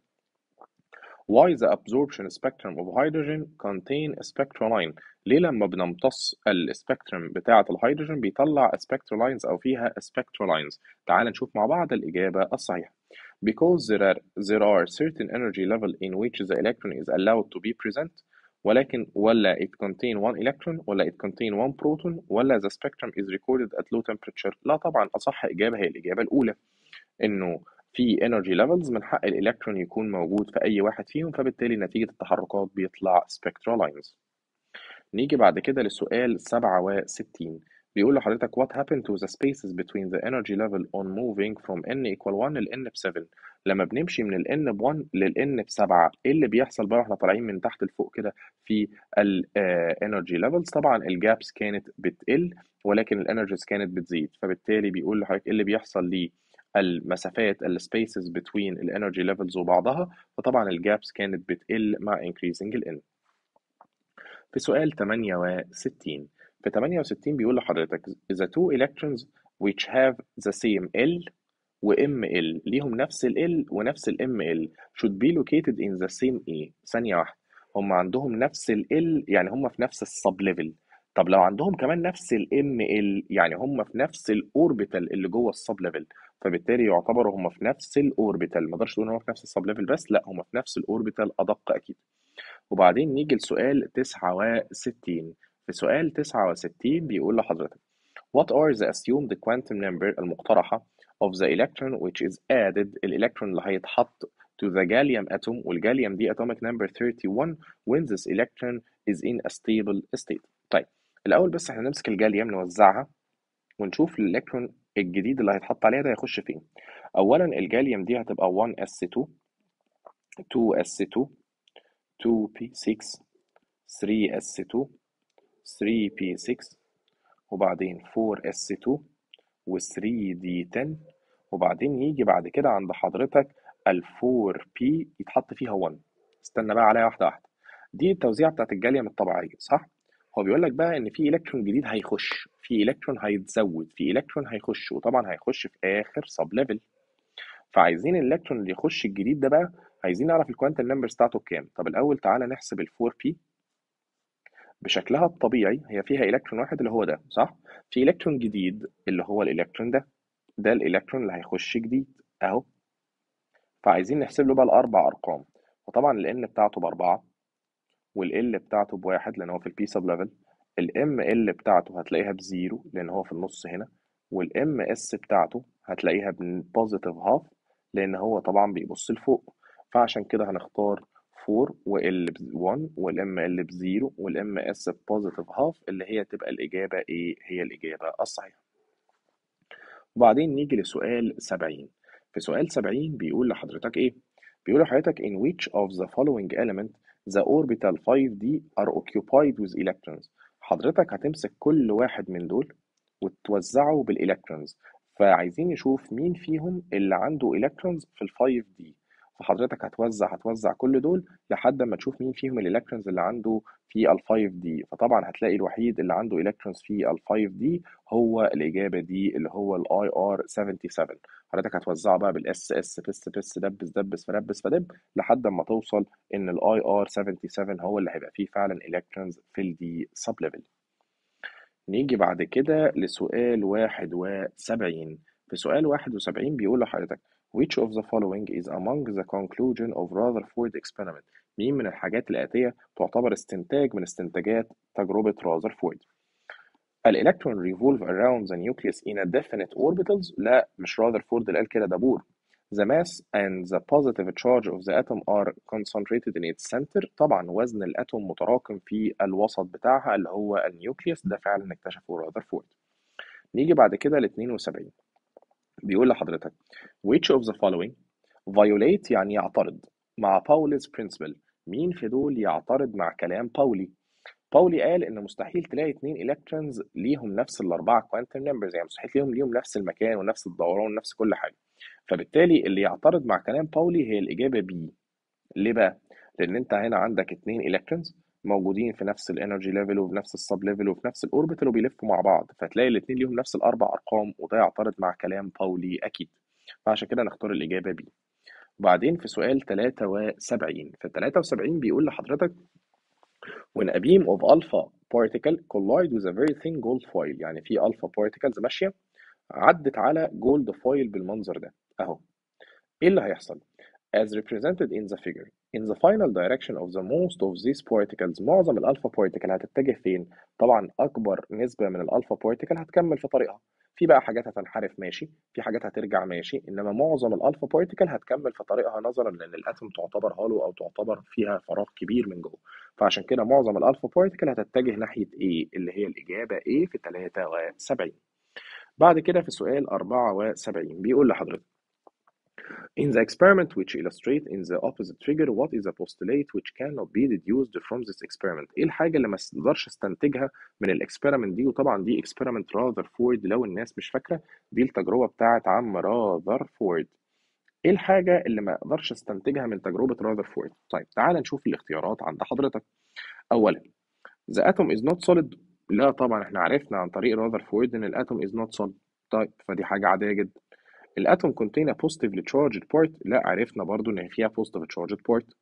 Why the absorption spectrum of hydrogen contain a spectral line ليه لما بنمتص السبكترم بتاعة الهيدروجين بيطلع spectral lines أو فيها spectral lines تعال نشوف مع بعض الإجابة الصحيحة because there are there are certain energy level in which the electron is allowed to be present ولكن ولا it contain one electron ولا it contain one proton ولا the spectrum is recorded at low temperature لا طبعا أصح إجابة هي الإجابة الأولى إنه في energy levels من حق الإلكترون يكون موجود في أي واحد فيهم فبالتالي نتيجة التحركات بيطلع spectral lines نيجي بعد كده للسؤال 67 بيقول لحضرتك what happened to the spaces between the energy level on moving from n equal 1 لل n ب 7 لما بنمشي من ال n ب 1 لل n ب 7 ايه اللي بيحصل بقى واحنا طالعين من تحت لفوق كده في ال uh, energy levels طبعا الجابس كانت بتقل ولكن الانرجيز كانت بتزيد فبالتالي بيقول لحضرتك ايه اللي بيحصل ليه المسافات السبيسز بين الانرجي ليفلز وبعضها فطبعا الجابس كانت بتقل مع increasing ال n في سؤال 68 في 68 بيقول لحضرتك the two electrons which have the same L و ML ليهم نفس ال L ونفس ال ML should be located in the same A ثانية واحدة هم عندهم نفس ال L يعني هم في نفس السب ليفل طب لو عندهم كمان نفس الام ال يعني هم في نفس الاوربيتال اللي جوه السب ليفل فبالتالي يعتبروا هم في نفس الاوربيتال ما اقدرش اقول ان هم في نفس السب ليفل بس لا هم في نفس الاوربيتال ادق اكيد وبعدين نيجي لسؤال 69 في سؤال 69 بيقول لحضرتك What are the assumed quantum number المقترحة of the electron which is added الإلكترون اللي هيتحط to the gallium atom والجاليوم دي atomic number 31 when this electron is in a stable state طيب الأول بس احنا نمسك الجاليوم نوزعها ونشوف الإلكترون الجديد اللي هيتحط عليها ده هيخش فين أولا الجاليوم دي هتبقى 1s2 2s2 2p6 3s2 3p6 وبعدين 4s2 و3d10 وبعدين يجي بعد كده عند حضرتك ال 4p يتحط فيها 1 استنى بقى عليها واحدة واحدة دي التوزيعة بتاعت الجاليوم الطبيعية صح؟ هو بيقول لك بقى إن في إلكترون جديد هيخش في إلكترون هيتزود في إلكترون هيخش وطبعا هيخش في آخر سب ليفل فعايزين الإلكترون اللي يخش الجديد ده بقى عايزين نعرف الكوانتم نمبرز بتاعته بكام طب الأول تعالى نحسب ال 4p بشكلها الطبيعي هي فيها إلكترون واحد اللي هو ده صح؟ في إلكترون جديد اللي هو الإلكترون ده ده الإلكترون اللي هيخش جديد أهو فعايزين نحسب له بقى الأربع أرقام وطبعا ال N بتاعته بأربعة وال L بتاعته بواحد لأن هو في البي سب ليفل ال ML بتاعته هتلاقيها بزيرو لأن هو في النص هنا وال MS بتاعته هتلاقيها بوزيتيف هاف لأن هو طبعا بيبص لفوق فعشان كده هنختار 4 وال 1 والام ال بزيرو والام اس بوزيتيف هاف اللي هي تبقى الإجابة إيه؟ هي الإجابة الصحيحة. وبعدين نيجي لسؤال 70 في سؤال 70 بيقول لحضرتك إيه؟ بيقول لحضرتك in which of the following element the orbital 5d are occupied with electrons حضرتك هتمسك كل واحد من دول وتوزعه بالإلكترونز فعايزين نشوف مين فيهم اللي عنده إلكترونز في ال 5d فحضرتك هتوزع هتوزع كل دول لحد ما تشوف مين فيهم الالكترونز اللي عنده في ال 5 دي فطبعا هتلاقي الوحيد اللي عنده الكترونز في ال 5 دي هو الاجابه دي اللي هو الاي ار 77 حضرتك هتوزعه بقى بالاس اس بس بس دبس دبس فربس فدب لحد ما توصل ان الاي ار 77 هو اللي هيبقى فيه فعلا الكترونز في الدي سب ليفل نيجي بعد كده لسؤال 71 في سؤال 71 بيقول لحضرتك Which of the following is among the conclusion of Rutherford experiment؟ مين من الحاجات الآتية تعتبر استنتاج من استنتاجات تجربة رازرفورد؟ الإلكترون revolve around the nucleus in a definite orbitals؟ لا مش رازرفورد اللي قال كده ده بور. The mass and the positive charge of the atom are concentrated in its center. طبعا وزن الأتوم متراكم في الوسط بتاعها اللي هو النيوكليوس ده فعلا اكتشفه رازرفورد. نيجي بعد كده ل 72 بيقول لحضرتك which of the following violate يعني يعترض مع باولي's principle مين في دول يعترض مع كلام باولي باولي قال ان مستحيل تلاقي اتنين الكترونز ليهم نفس الاربعه كوانتم نمبرز يعني مستحيل ليهم ليهم نفس المكان ونفس الدوران ونفس كل حاجه فبالتالي اللي يعترض مع كلام باولي هي الاجابه بي ليه بقى لان انت هنا عندك اتنين الكترونز موجودين في نفس الانرجي ليفل وفي نفس السب ليفل وفي نفس الاوربيتال وبيلفوا مع بعض فتلاقي الاثنين ليهم نفس الاربع ارقام وده يعترض مع كلام باولي اكيد فعشان كده نختار الاجابه بي وبعدين في سؤال 73 في 73 بيقول لحضرتك when a beam of alpha particle collide with a very thin gold foil يعني في alpha particles ماشيه عدت على جولد فويل بالمنظر ده اهو ايه اللي هيحصل as represented in the figure in the final direction of the most of these particles معظم الالفا بارتيكل هتتجه فين طبعا اكبر نسبه من الالفا بارتيكل هتكمل في طريقها في بقى حاجات هتنحرف ماشي في حاجات هترجع ماشي انما معظم الالفا بارتيكل هتكمل في طريقها نظرا لان الاتوم تعتبر هولو او تعتبر فيها فراغ كبير من جوه فعشان كده معظم الالفا بارتيكل هتتجه ناحيه ايه اللي هي الاجابه ايه في 73 بعد كده في سؤال 74 بيقول لحضرتك In the experiment which illustrate in the opposite figure what is a postulate which cannot be deduced from this experiment ايه الحاجة اللي ما اقدرش استنتجها من الاكسبيرمنت دي وطبعا دي اكسبيرمنت راذرفورد لو الناس مش فاكرة دي التجربة بتاعت عم راذرفورد ايه الحاجة اللي ما اقدرش استنتجها من تجربة راذرفورد طيب تعال نشوف الاختيارات عند حضرتك اولا the atom is not solid لا طبعا احنا عرفنا عن طريق راذرفورد ان الاتوم is not solid طيب فدي حاجة عادية جدا الاتوم contain a positively charged part لا عرفنا برضو ان فيها positive charged part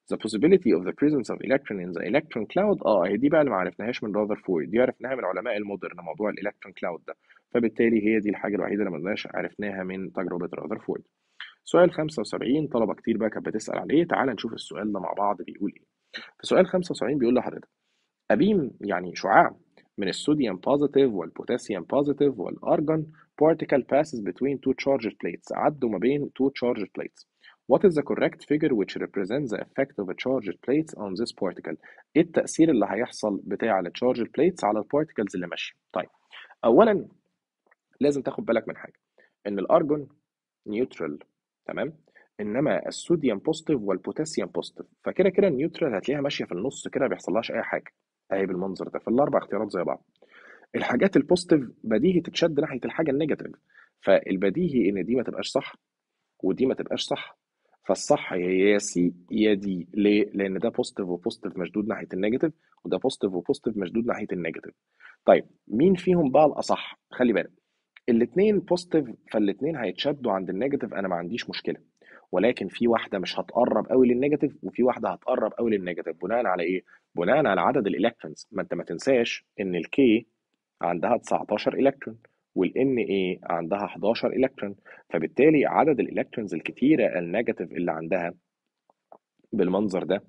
the possibility of the presence of electron in the electron cloud اه هي دي بقى اللي ما عرفناهاش من راذرفورد دي عرفناها من علماء المودرن موضوع الالكترون كلاود ده فبالتالي هي دي الحاجه الوحيده اللي ما قلناش عرفناها من تجربه راذرفورد سؤال 75 طلبه كتير بقى كانت بتسال عليه تعال نشوف السؤال ده مع بعض بيقول ايه في سؤال 75 بيقول لحضرتك أبيم يعني شعاع من الصوديوم بوزيتيف والبوتاسيوم بوزيتيف والأرجون particle passes between two charged plates عدوا ما بين two charged plates What is the correct figure which represents the effect of a charged plates on this particle؟ إيه التأثير اللي هيحصل بتاع ال charged plates على البارتيكلز اللي ماشية؟ طيب أولا لازم تاخد بالك من حاجة إن الأرجون نيوترال تمام؟ انما الصوديوم بوزيتيف والبوتاسيوم بوزيتيف فكده كده النيوترال هتلاقيها ماشيه في النص كده ما بيحصلهاش اي حاجه اهي بالمنظر ده فالاربع اختيارات زي بعض الحاجات البوزيتيف بديهي تتشد ناحيه الحاجه النيجاتيف فالبديهي ان دي ما تبقاش صح ودي ما تبقاش صح فالصح هي يا سي يا دي ليه؟ لان ده بوزيتيف وبوزيتيف مشدود ناحيه النيجاتيف وده بوزيتيف وبوزيتيف مشدود ناحيه النيجاتيف طيب مين فيهم بقى الاصح؟ خلي بالك الاثنين بوزيتيف فالاثنين هيتشدوا عند النيجاتيف انا ما عنديش مشكله ولكن في واحده مش هتقرب قوي للنيجاتيف وفي واحده هتقرب قوي للنيجاتيف بناء على ايه بناء على عدد الالكترونز ما انت ما تنساش ان الكي عندها 19 الكترون والان اي عندها 11 الكترون فبالتالي عدد الالكترونز الكتيره النيجاتيف اللي عندها بالمنظر ده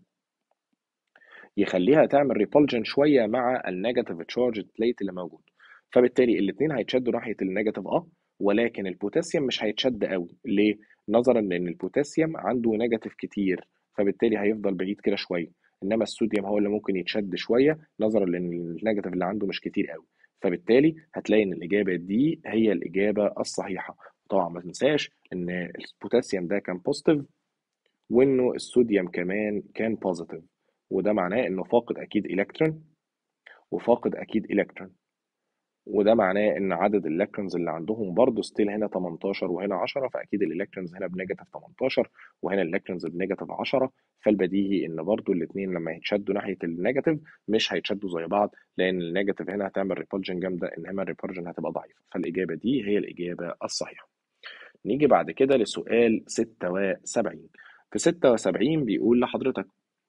يخليها تعمل ريبولجن شويه مع النيجاتيف تشارج بليت اللي موجود فبالتالي الاثنين هيتشدوا ناحيه النيجاتيف اه ولكن البوتاسيوم مش هيتشد قوي ليه نظرا لان البوتاسيوم عنده نيجاتيف كتير فبالتالي هيفضل بعيد كده شويه انما الصوديوم هو اللي ممكن يتشد شويه نظرا لان النيجاتيف اللي عنده مش كتير قوي فبالتالي هتلاقي ان الاجابه دي هي الاجابه الصحيحه طبعا ما تنساش ان البوتاسيوم ده كان بوزيتيف وانه الصوديوم كمان كان بوزيتيف وده معناه انه فاقد اكيد الكترون وفاقد اكيد الكترون وده معناه ان عدد الالكترونز اللي عندهم برضه ستيل هنا 18 وهنا 10 فاكيد الالكترونز هنا بنيجاتيف 18 وهنا الالكترونز بنيجاتيف 10 فالبديهي ان برضه الاثنين لما يتشدوا ناحيه النيجاتيف مش هيتشدوا زي بعض لان النيجاتيف هنا هتعمل ريبولجن جامده انما الريبولجن هتبقى ضعيفه فالاجابه دي هي الاجابه الصحيحه نيجي بعد كده لسؤال 76 في 76 بيقول لحضرتك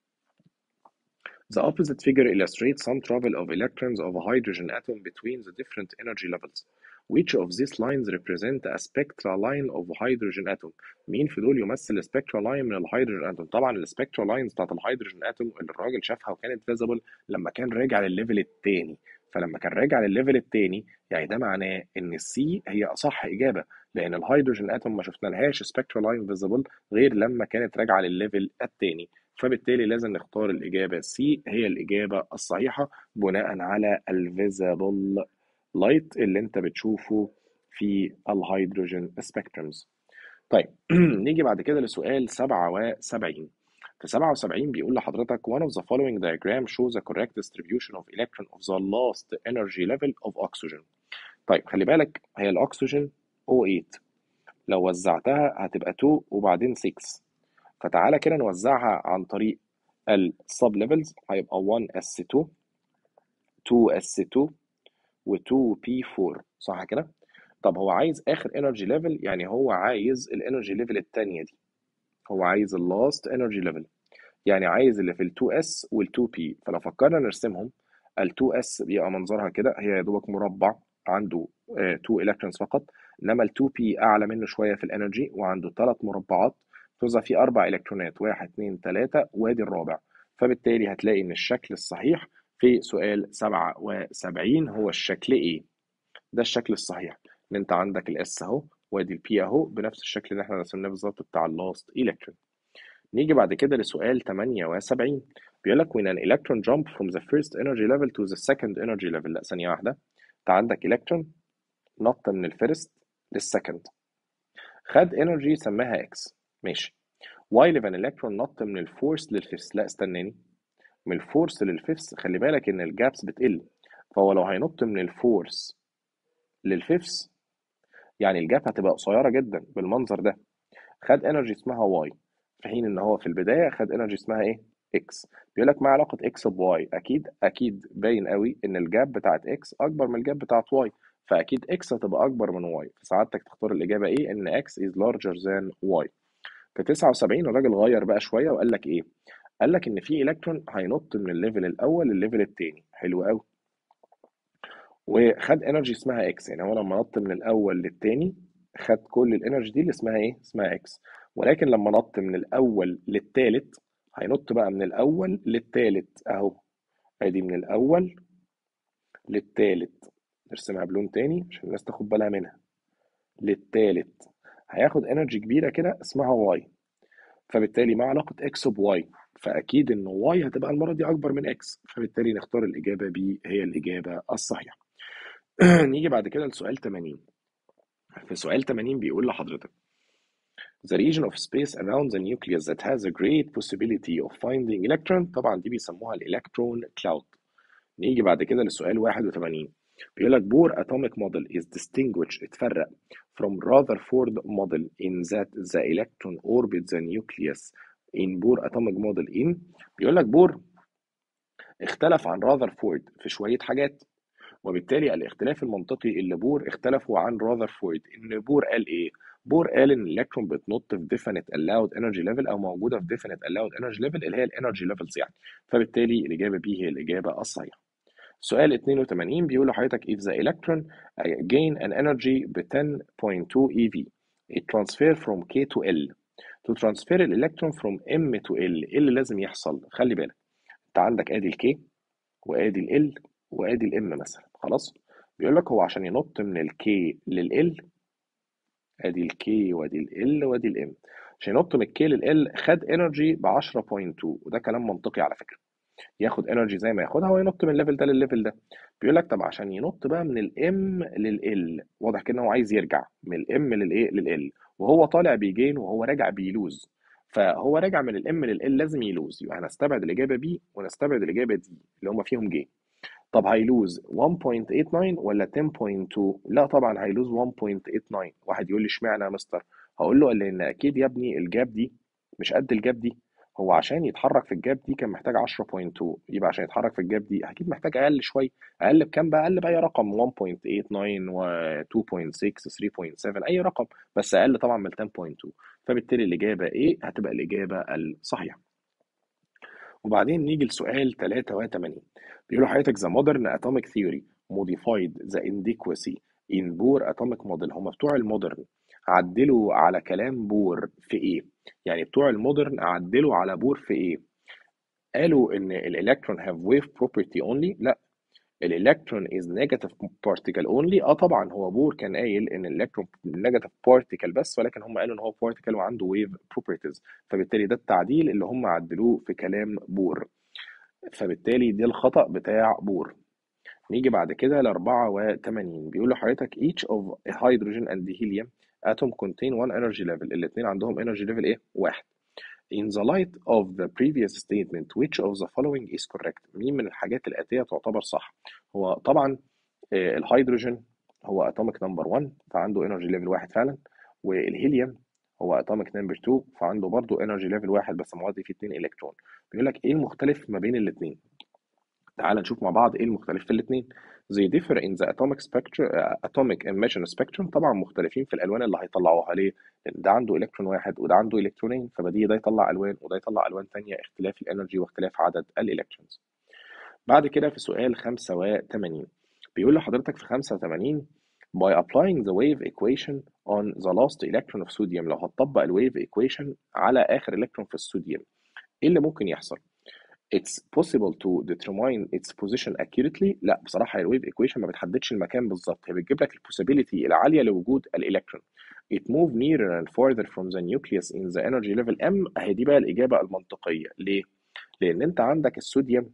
The opposite figure illustrates some travel of electrons of a hydrogen atom between the different energy levels. Which of these lines represent a spectral line of hydrogen atom? مين في دول يمثل spectral line من الهيدروجين اتوم؟ طبعا السبكترال لاينز بتاعت الهيدروجين اتوم اللي الراجل شافها وكانت فيزبل لما كان راجع للليفل الثاني فلما كان راجع للليفل الثاني يعني ده معناه ان السي هي اصح اجابه لان الهيدروجين اتوم ما شفنا لهاش سبكترال لاين فيزبل غير لما كانت راجعه للليفل الثاني فبالتالي لازم نختار الإجابة سي هي الإجابة الصحيحة بناء على الفيزابل لايت اللي أنت بتشوفه في الهيدروجين سبيكترمز طيب نيجي بعد كده لسؤال 77 في 77 بيقول لحضرتك one of the following diagram shows the correct distribution of electron of the last energy level of oxygen طيب خلي بالك هي الأكسجين O8 لو وزعتها هتبقى 2 وبعدين 6 فتعالى كده نوزعها عن طريق السب ليفلز هيبقى 1 اس 2 2 اس 2 و2 بي 4 صح كده طب هو عايز اخر انرجي ليفل يعني هو عايز الانرجي ليفل الثانيه دي هو عايز اللاست انرجي ليفل يعني عايز اللي في ال2 اس وال2 بي فلو فكرنا نرسمهم ال2 اس بيبقى منظرها كده هي يا دوبك مربع عنده 2 الكترونز فقط انما ال2 بي اعلى منه شويه في الانرجي وعنده ثلاث مربعات توزع فيه أربع إلكترونات واحد اتنين تلاتة وادي الرابع فبالتالي هتلاقي إن الشكل الصحيح في سؤال سبعة وسبعين هو الشكل إيه؟ ده الشكل الصحيح إن أنت عندك الإس أهو وادي البي أهو بنفس الشكل اللي إحنا رسمناه بالظبط بتاع اللاست إلكترون نيجي بعد كده لسؤال 78 بيقول لك when an electron jump from the first energy level to the second energy level لا ثانية واحدة أنت عندك إلكترون نط من الفيرست للسكند خد انرجي سماها اكس ماشي while if an electron نط من الفورس للفيفث لا استناني من الفورس للفيفث خلي بالك ان الجابس بتقل فهو لو هينط من الفورس للفيفث يعني الجاب هتبقى قصيره جدا بالمنظر ده خد انرجي اسمها واي في حين ان هو في البدايه خد انرجي اسمها ايه اكس بيقول لك ما علاقه اكس بواي اكيد اكيد باين قوي ان الجاب بتاعت اكس اكبر من الجاب بتاعت واي فاكيد اكس هتبقى اكبر من واي فسعادتك تختار الاجابه ايه ان اكس is larger than واي في 79 الراجل غير بقى شويه وقال لك ايه قال لك ان في الكترون هينط من الليفل الاول للليفل الثاني حلو قوي وخد انرجي اسمها اكس يعني هو لما نط من الاول للثاني خد كل الانرجي دي اللي اسمها ايه اسمها اكس ولكن لما نط من الاول للثالث هينط بقى من الاول للثالث اهو ادي من الاول للثالث نرسمها بلون تاني عشان الناس تاخد بالها منها للثالث هياخد انرجي كبيره كده اسمها واي فبالتالي ما علاقه اكس بواي فاكيد ان واي هتبقى المره دي اكبر من اكس فبالتالي نختار الاجابه بي هي الاجابه الصحيحه نيجي بعد كده لسؤال 80 في سؤال 80 بيقول لحضرتك The region of space around the nucleus that has a great possibility of finding electron طبعا دي بيسموها الالكترون كلاود نيجي بعد كده للسؤال 81 بيقول لك Bohr atomic model is distinguished اتفرق from Rutherford model in that the electron orbits the nucleus in Bohr atomic model in بيقول لك بور اختلف عن راذرفورد في شوية حاجات وبالتالي الاختلاف المنطقي اللي بور اختلفوا عن راذرفورد ان بور قال ايه؟ بور قال ان الالكترون بتنط في definite allowed energy level او موجوده في definite allowed energy level اللي هي الانرجي ليفلز يعني فبالتالي الاجابه بي هي الاجابه الصحيحه. سؤال 82 بيقول لحضرتك if the electron gain an energy ب 10.2 eV it transfer from K to L to transfer الالكترون from M to L ايه اللي لازم يحصل؟ خلي بالك انت عندك ادي الكي وادي ال وادي الام مثلا خلاص بيقول لك هو عشان ينط من الكي لل ادي الكي وادي ال وادي الام عشان ينط من الكي لل خد انرجي ب 10.2 وده كلام منطقي على فكره ياخد انرجي زي ما ياخدها وينط من الليفل ده للليفل ده بيقول لك طب عشان ينط بقى من الام لل واضح كده هو عايز يرجع من الام للايه لل وهو طالع بيجين وهو راجع بيلوز فهو راجع من الام لل لازم يلوز يبقى هنستبعد الاجابه بي ونستبعد الاجابه دي اللي هم فيهم جين طب هيلوز 1.89 ولا 10.2 لا طبعا هيلوز 1.89 واحد يقول لي اشمعنى يا مستر هقول له لان اكيد يا ابني الجاب دي مش قد الجاب دي هو عشان يتحرك في الجاب دي كان محتاج 10.2 يبقى عشان يتحرك في الجاب دي اكيد محتاج اقل شويه اقل بكام بقى اقل باي رقم 1.89 و 2.6 3.7 اي رقم بس اقل طبعا من 10.2 فبالتالي الاجابه ايه هتبقى الاجابه الصحيحه وبعدين نيجي لسؤال 83 بيقول لحضرتك the modern atomic theory modified the inadequacy in Bohr atomic model هم بتوع المودرن عدلوا على كلام بور في ايه؟ يعني بتوع المودرن عدلوا على بور في ايه؟ قالوا ان الالكترون have wave property only لا الالكترون is negative particle only اه طبعا هو بور كان قايل ان الالكترون negative particle بس ولكن هم قالوا ان هو particle وعنده wave properties فبالتالي ده التعديل اللي هم عدلوه في كلام بور فبالتالي ده الخطأ بتاع بور نيجي بعد كده ل 84 بيقول لحضرتك each of hydrogen and helium atom contain one energy level الاثنين عندهم energy level ايه؟ واحد In the light of the previous statement which of the following is correct مين من الحاجات الآتية تعتبر صح هو طبعا آه، الهيدروجين هو atomic number 1 فعنده energy level واحد فعلا والهيليوم هو atomic number 2 فعنده برضه energy level واحد بس موازي فيه 2 الكترون بيقول لك ايه المختلف ما بين الاثنين تعال نشوف مع بعض ايه المختلف في الاثنين they differ in the atomic spectrum uh, atomic emission spectrum طبعا مختلفين في الالوان اللي هيطلعوها ليه لان ده عنده الكترون واحد وده عنده الكترونين فبديهي ده يطلع الوان وده يطلع الوان ثانيه اختلاف الانرجي واختلاف عدد الالكترونز بعد كده في سؤال 85 بيقول لحضرتك في 85 by applying the wave equation on the last electron of sodium لو هتطبق الويف equation على اخر الكترون في الصوديوم ايه اللي ممكن يحصل it's possible to determine its position accurately لا بصراحة الويف equation ما بتحددش المكان بالظبط هي بتجيب لك البوسيبيليتي العالية لوجود الإلكترون it move nearer and farther from the nucleus in the energy level M اهي دي بقى الإجابة المنطقية ليه؟ لأن أنت عندك الصوديوم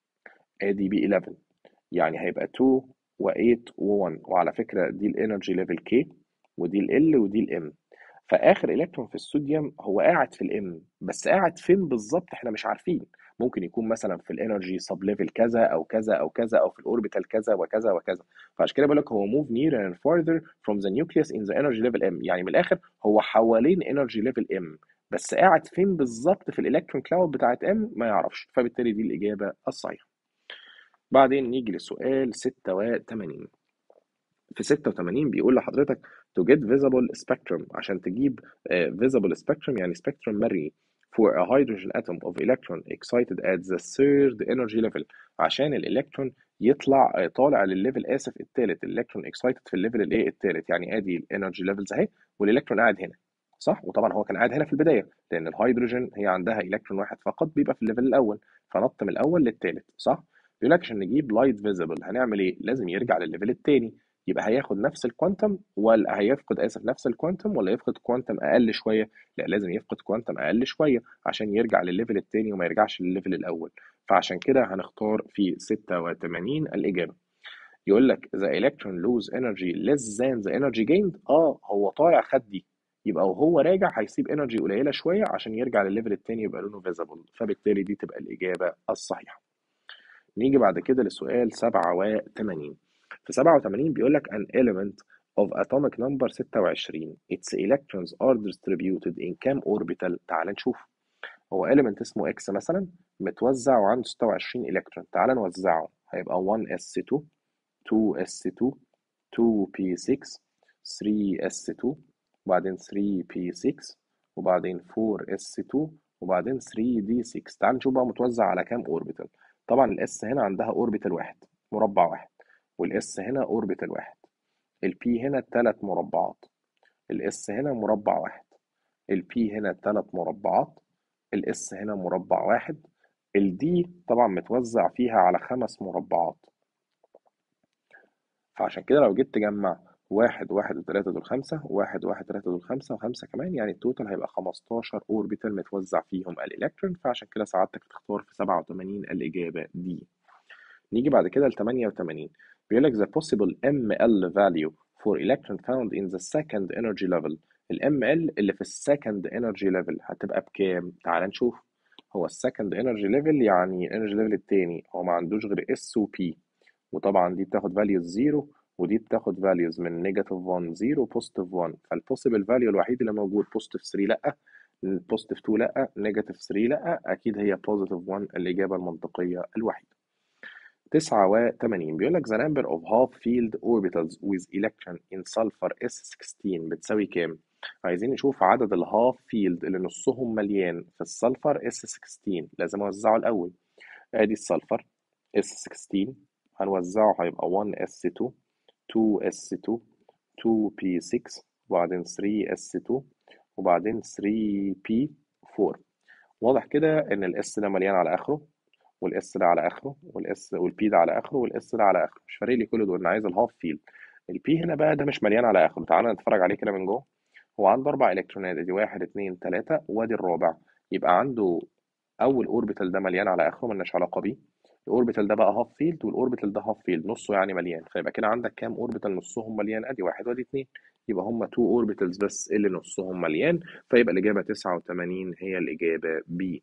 ادي بي 11 يعني هيبقى 2 و8 و1 وعلى فكرة دي الانرجي ليفل K ودي ال L ودي الام فآخر إلكترون في الصوديوم هو قاعد في الام بس قاعد فين بالظبط احنا مش عارفين ممكن يكون مثلا في الانرجي سب ليفل كذا او كذا او كذا او في الاوربيتال كذا وكذا وكذا فعشان كده بقول لك هو move nearer and farther from the nucleus in the energy level M يعني من الاخر هو حوالين energy level M بس قاعد فين بالظبط في الالكترون كلاود بتاعت M ما يعرفش فبالتالي دي الإجابة الصحيحة بعدين نيجي لسؤال 86 في 86 بيقول لحضرتك to get visible spectrum عشان تجيب آه، visible spectrum يعني spectrum مرئي for a hydrogen atom of electron excited at the third energy level عشان الالكترون يطلع طالع للليفل اسف الثالث الالكترون excited في الليفل الايه الثالث يعني ادي الانرجي ليفلز اهي والالكترون قاعد هنا صح وطبعا هو كان قاعد هنا في البدايه لان الهيدروجين هي عندها الكترون واحد فقط بيبقى في الليفل الاول فنط من الاول للثالث صح بيقول لك عشان نجيب لايت فيزيبل هنعمل ايه لازم يرجع للليفل الثاني يبقى هياخد نفس الكوانتم ولا هيفقد اسف نفس الكوانتم ولا يفقد كوانتم اقل شويه لا لازم يفقد كوانتم اقل شويه عشان يرجع للليفل الثاني وما يرجعش للليفل الاول فعشان كده هنختار في 86 الاجابه يقول لك the electron lose energy less than the energy gained اه هو طالع خد دي يبقى وهو راجع هيسيب انرجي قليله شويه عشان يرجع للليفل الثاني يبقى لونه فيزبل فبالتالي دي تبقى الاجابه الصحيحه نيجي بعد كده لسؤال 87 في 87 بيقول لك an element of atomic number 26 its electrons are distributed in كام orbital تعال نشوف هو element اسمه x مثلا متوزع وعنده 26 الكترون تعال نوزعه هيبقى 1s2 2s2 2p6 3s2 وبعدين 3p6 وبعدين 4s2 وبعدين 3d6 تعال نشوف بقى متوزع على كام اوربيتال طبعا الاس هنا عندها اوربيتال واحد مربع واحد والاس هنا اوربيتال واحد البي هنا ثلاث مربعات الاس هنا مربع واحد البي هنا ثلاث مربعات الاس هنا مربع واحد الدي طبعا متوزع فيها على خمس مربعات فعشان كده لو جيت تجمع واحد واحد وتلاتة دول خمسة واحد واحد تلاتة دول خمسة وخمسة كمان يعني التوتال هيبقى خمستاشر أوربيتال متوزع فيهم الإلكترون فعشان كده سعادتك تختار في سبعة وتمانين الإجابة دي نيجي بعد كده لتمانية وتمانين بيقول لك the possible ML value for electron found in the second energy level ال ML اللي في السكند energy level هتبقى بكام؟ تعال نشوف هو السكند energy level يعني energy level التاني هو ما عندوش غير S و P وطبعا دي بتاخد values 0 ودي بتاخد values من نيجاتيف 1 0 بوزيتيف 1 فالبوسيبل فاليو الوحيد اللي موجود بوزيتيف 3 لا بوزيتيف 2 لا نيجاتيف 3 لا اكيد هي بوزيتيف 1 الاجابه المنطقيه الوحيده 89 بيقول لك the number of half field orbitals with electron in sulfur s16 بتساوي كام عايزين نشوف عدد الهاف فيلد اللي نصهم مليان في السلفر s16 لازم اوزعه الاول ادي السلفر s16 هنوزعه هيبقى 1s2 2s2 2p6 وبعدين 3s2 وبعدين 3p4 واضح كده ان الاس ده مليان على اخره والاس ده على اخره والاس والبي ده على اخره والاس ده على اخره مش فارق لي كل دول انا عايز الهاف فيلد البي هنا بقى ده مش مليان على اخره تعالى نتفرج عليه كده من جوه هو عنده اربع الكترونات دي واحد اتنين تلاته وادي الرابع يبقى عنده اول اوربيتال ده مليان على اخره ملناش علاقه بيه الاوربيتال ده بقى هاف فيلد والاوربيتال ده هاف فيلد نصه يعني مليان فيبقى كده عندك كام اوربيتال نصهم مليان ادي واحد وادي اتنين يبقى هما تو اوربيتالز بس اللي نصهم مليان فيبقى الاجابه 89 هي الاجابه بي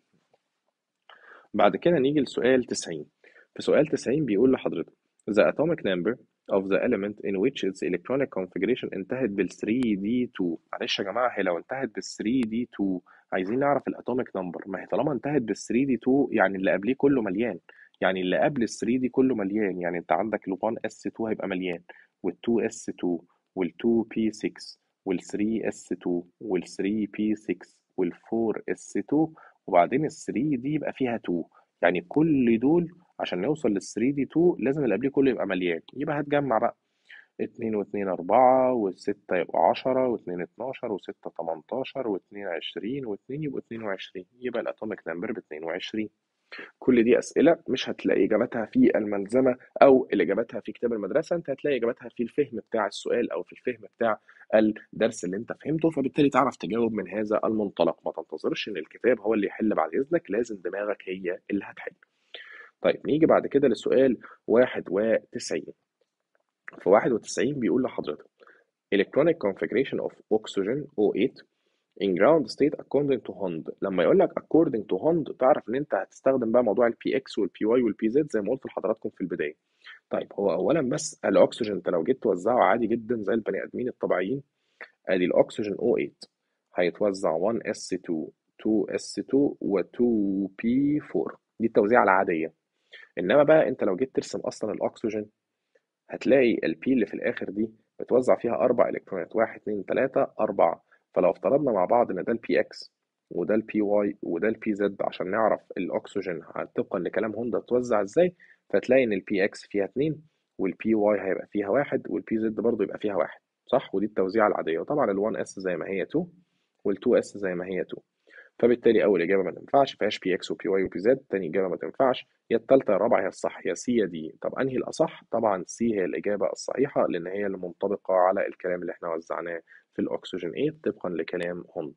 بعد كده نيجي لسؤال 90 في سؤال 90 بيقول لحضرتك the atomic number of the element in which its electronic configuration انتهت بال 3d2 معلش يا جماعه هي لو انتهت بال 3d2 عايزين نعرف الاتوميك نمبر ما هي طالما انتهت بال 3d2 يعني اللي قبليه كله مليان يعني اللي قبل ال 3 دي كله مليان يعني انت عندك ال 1 اس 2 هيبقى مليان وال 2 اس 2 وال 2 بي 6 وال 3 اس 2 وال 3 بي 6 وال 4 اس 2 وبعدين ال 3 دي يبقى فيها 2 يعني كل دول عشان نوصل لل 3 دي 2 لازم اللي قبليه كله يبقى مليان يبقى هتجمع بقى 2 و2 4 و6 يبقى 10 و2 12 و6 18 و2 20 و2 يبقوا 22 يبقى الاتوميك نمبر ب 22 كل دي أسئلة مش هتلاقي إجاباتها في الملزمة أو اللي إجاباتها في كتاب المدرسة أنت هتلاقي إجاباتها في الفهم بتاع السؤال أو في الفهم بتاع الدرس اللي أنت فهمته فبالتالي تعرف تجاوب من هذا المنطلق ما تنتظرش إن الكتاب هو اللي يحل بعد إذنك لازم دماغك هي اللي هتحل طيب نيجي بعد كده لسؤال 91 في 91 بيقول لحضرتك electronic configuration of oxygen O8 in ground state according to Hond لما يقول لك according to Hond تعرف ان انت هتستخدم بقى موضوع البي اكس والبي واي والبي زد زي ما قلت لحضراتكم في البدايه طيب هو اولا بس الاكسجين انت لو جيت توزعه عادي جدا زي البني ادمين الطبيعيين ادي الاكسجين O8 هيتوزع 1s2 2s2 و 2p4 دي التوزيعه العاديه انما بقى انت لو جيت ترسم اصلا الاكسجين هتلاقي البي اللي في الاخر دي متوزع فيها اربع الكترونات 1 2 3 4 فلو افترضنا مع بعض ان ده البي اكس وده البي واي وده البي زد عشان نعرف الاكسجين طبقا لكلام هوندا توزع ازاي فتلاقي ان البي اكس فيها اتنين والبي واي هيبقى فيها واحد والبي زد برضه يبقى فيها واحد صح ودي التوزيعه العاديه وطبعا ال1 اس زي ما هي 2 وال2 اس زي ما هي 2 فبالتالي اول اجابه ما تنفعش فيهاش بي اكس وبي واي وبي زد تاني اجابه ما تنفعش يا الثالثه يا الرابعه هي الصح يا سي يا دي طب انهي الاصح طبعا سي هي الاجابه الصحيحه لان هي اللي منطبقه على الكلام اللي احنا وزعناه في الاكسجين 8 طبقا لكلام هوند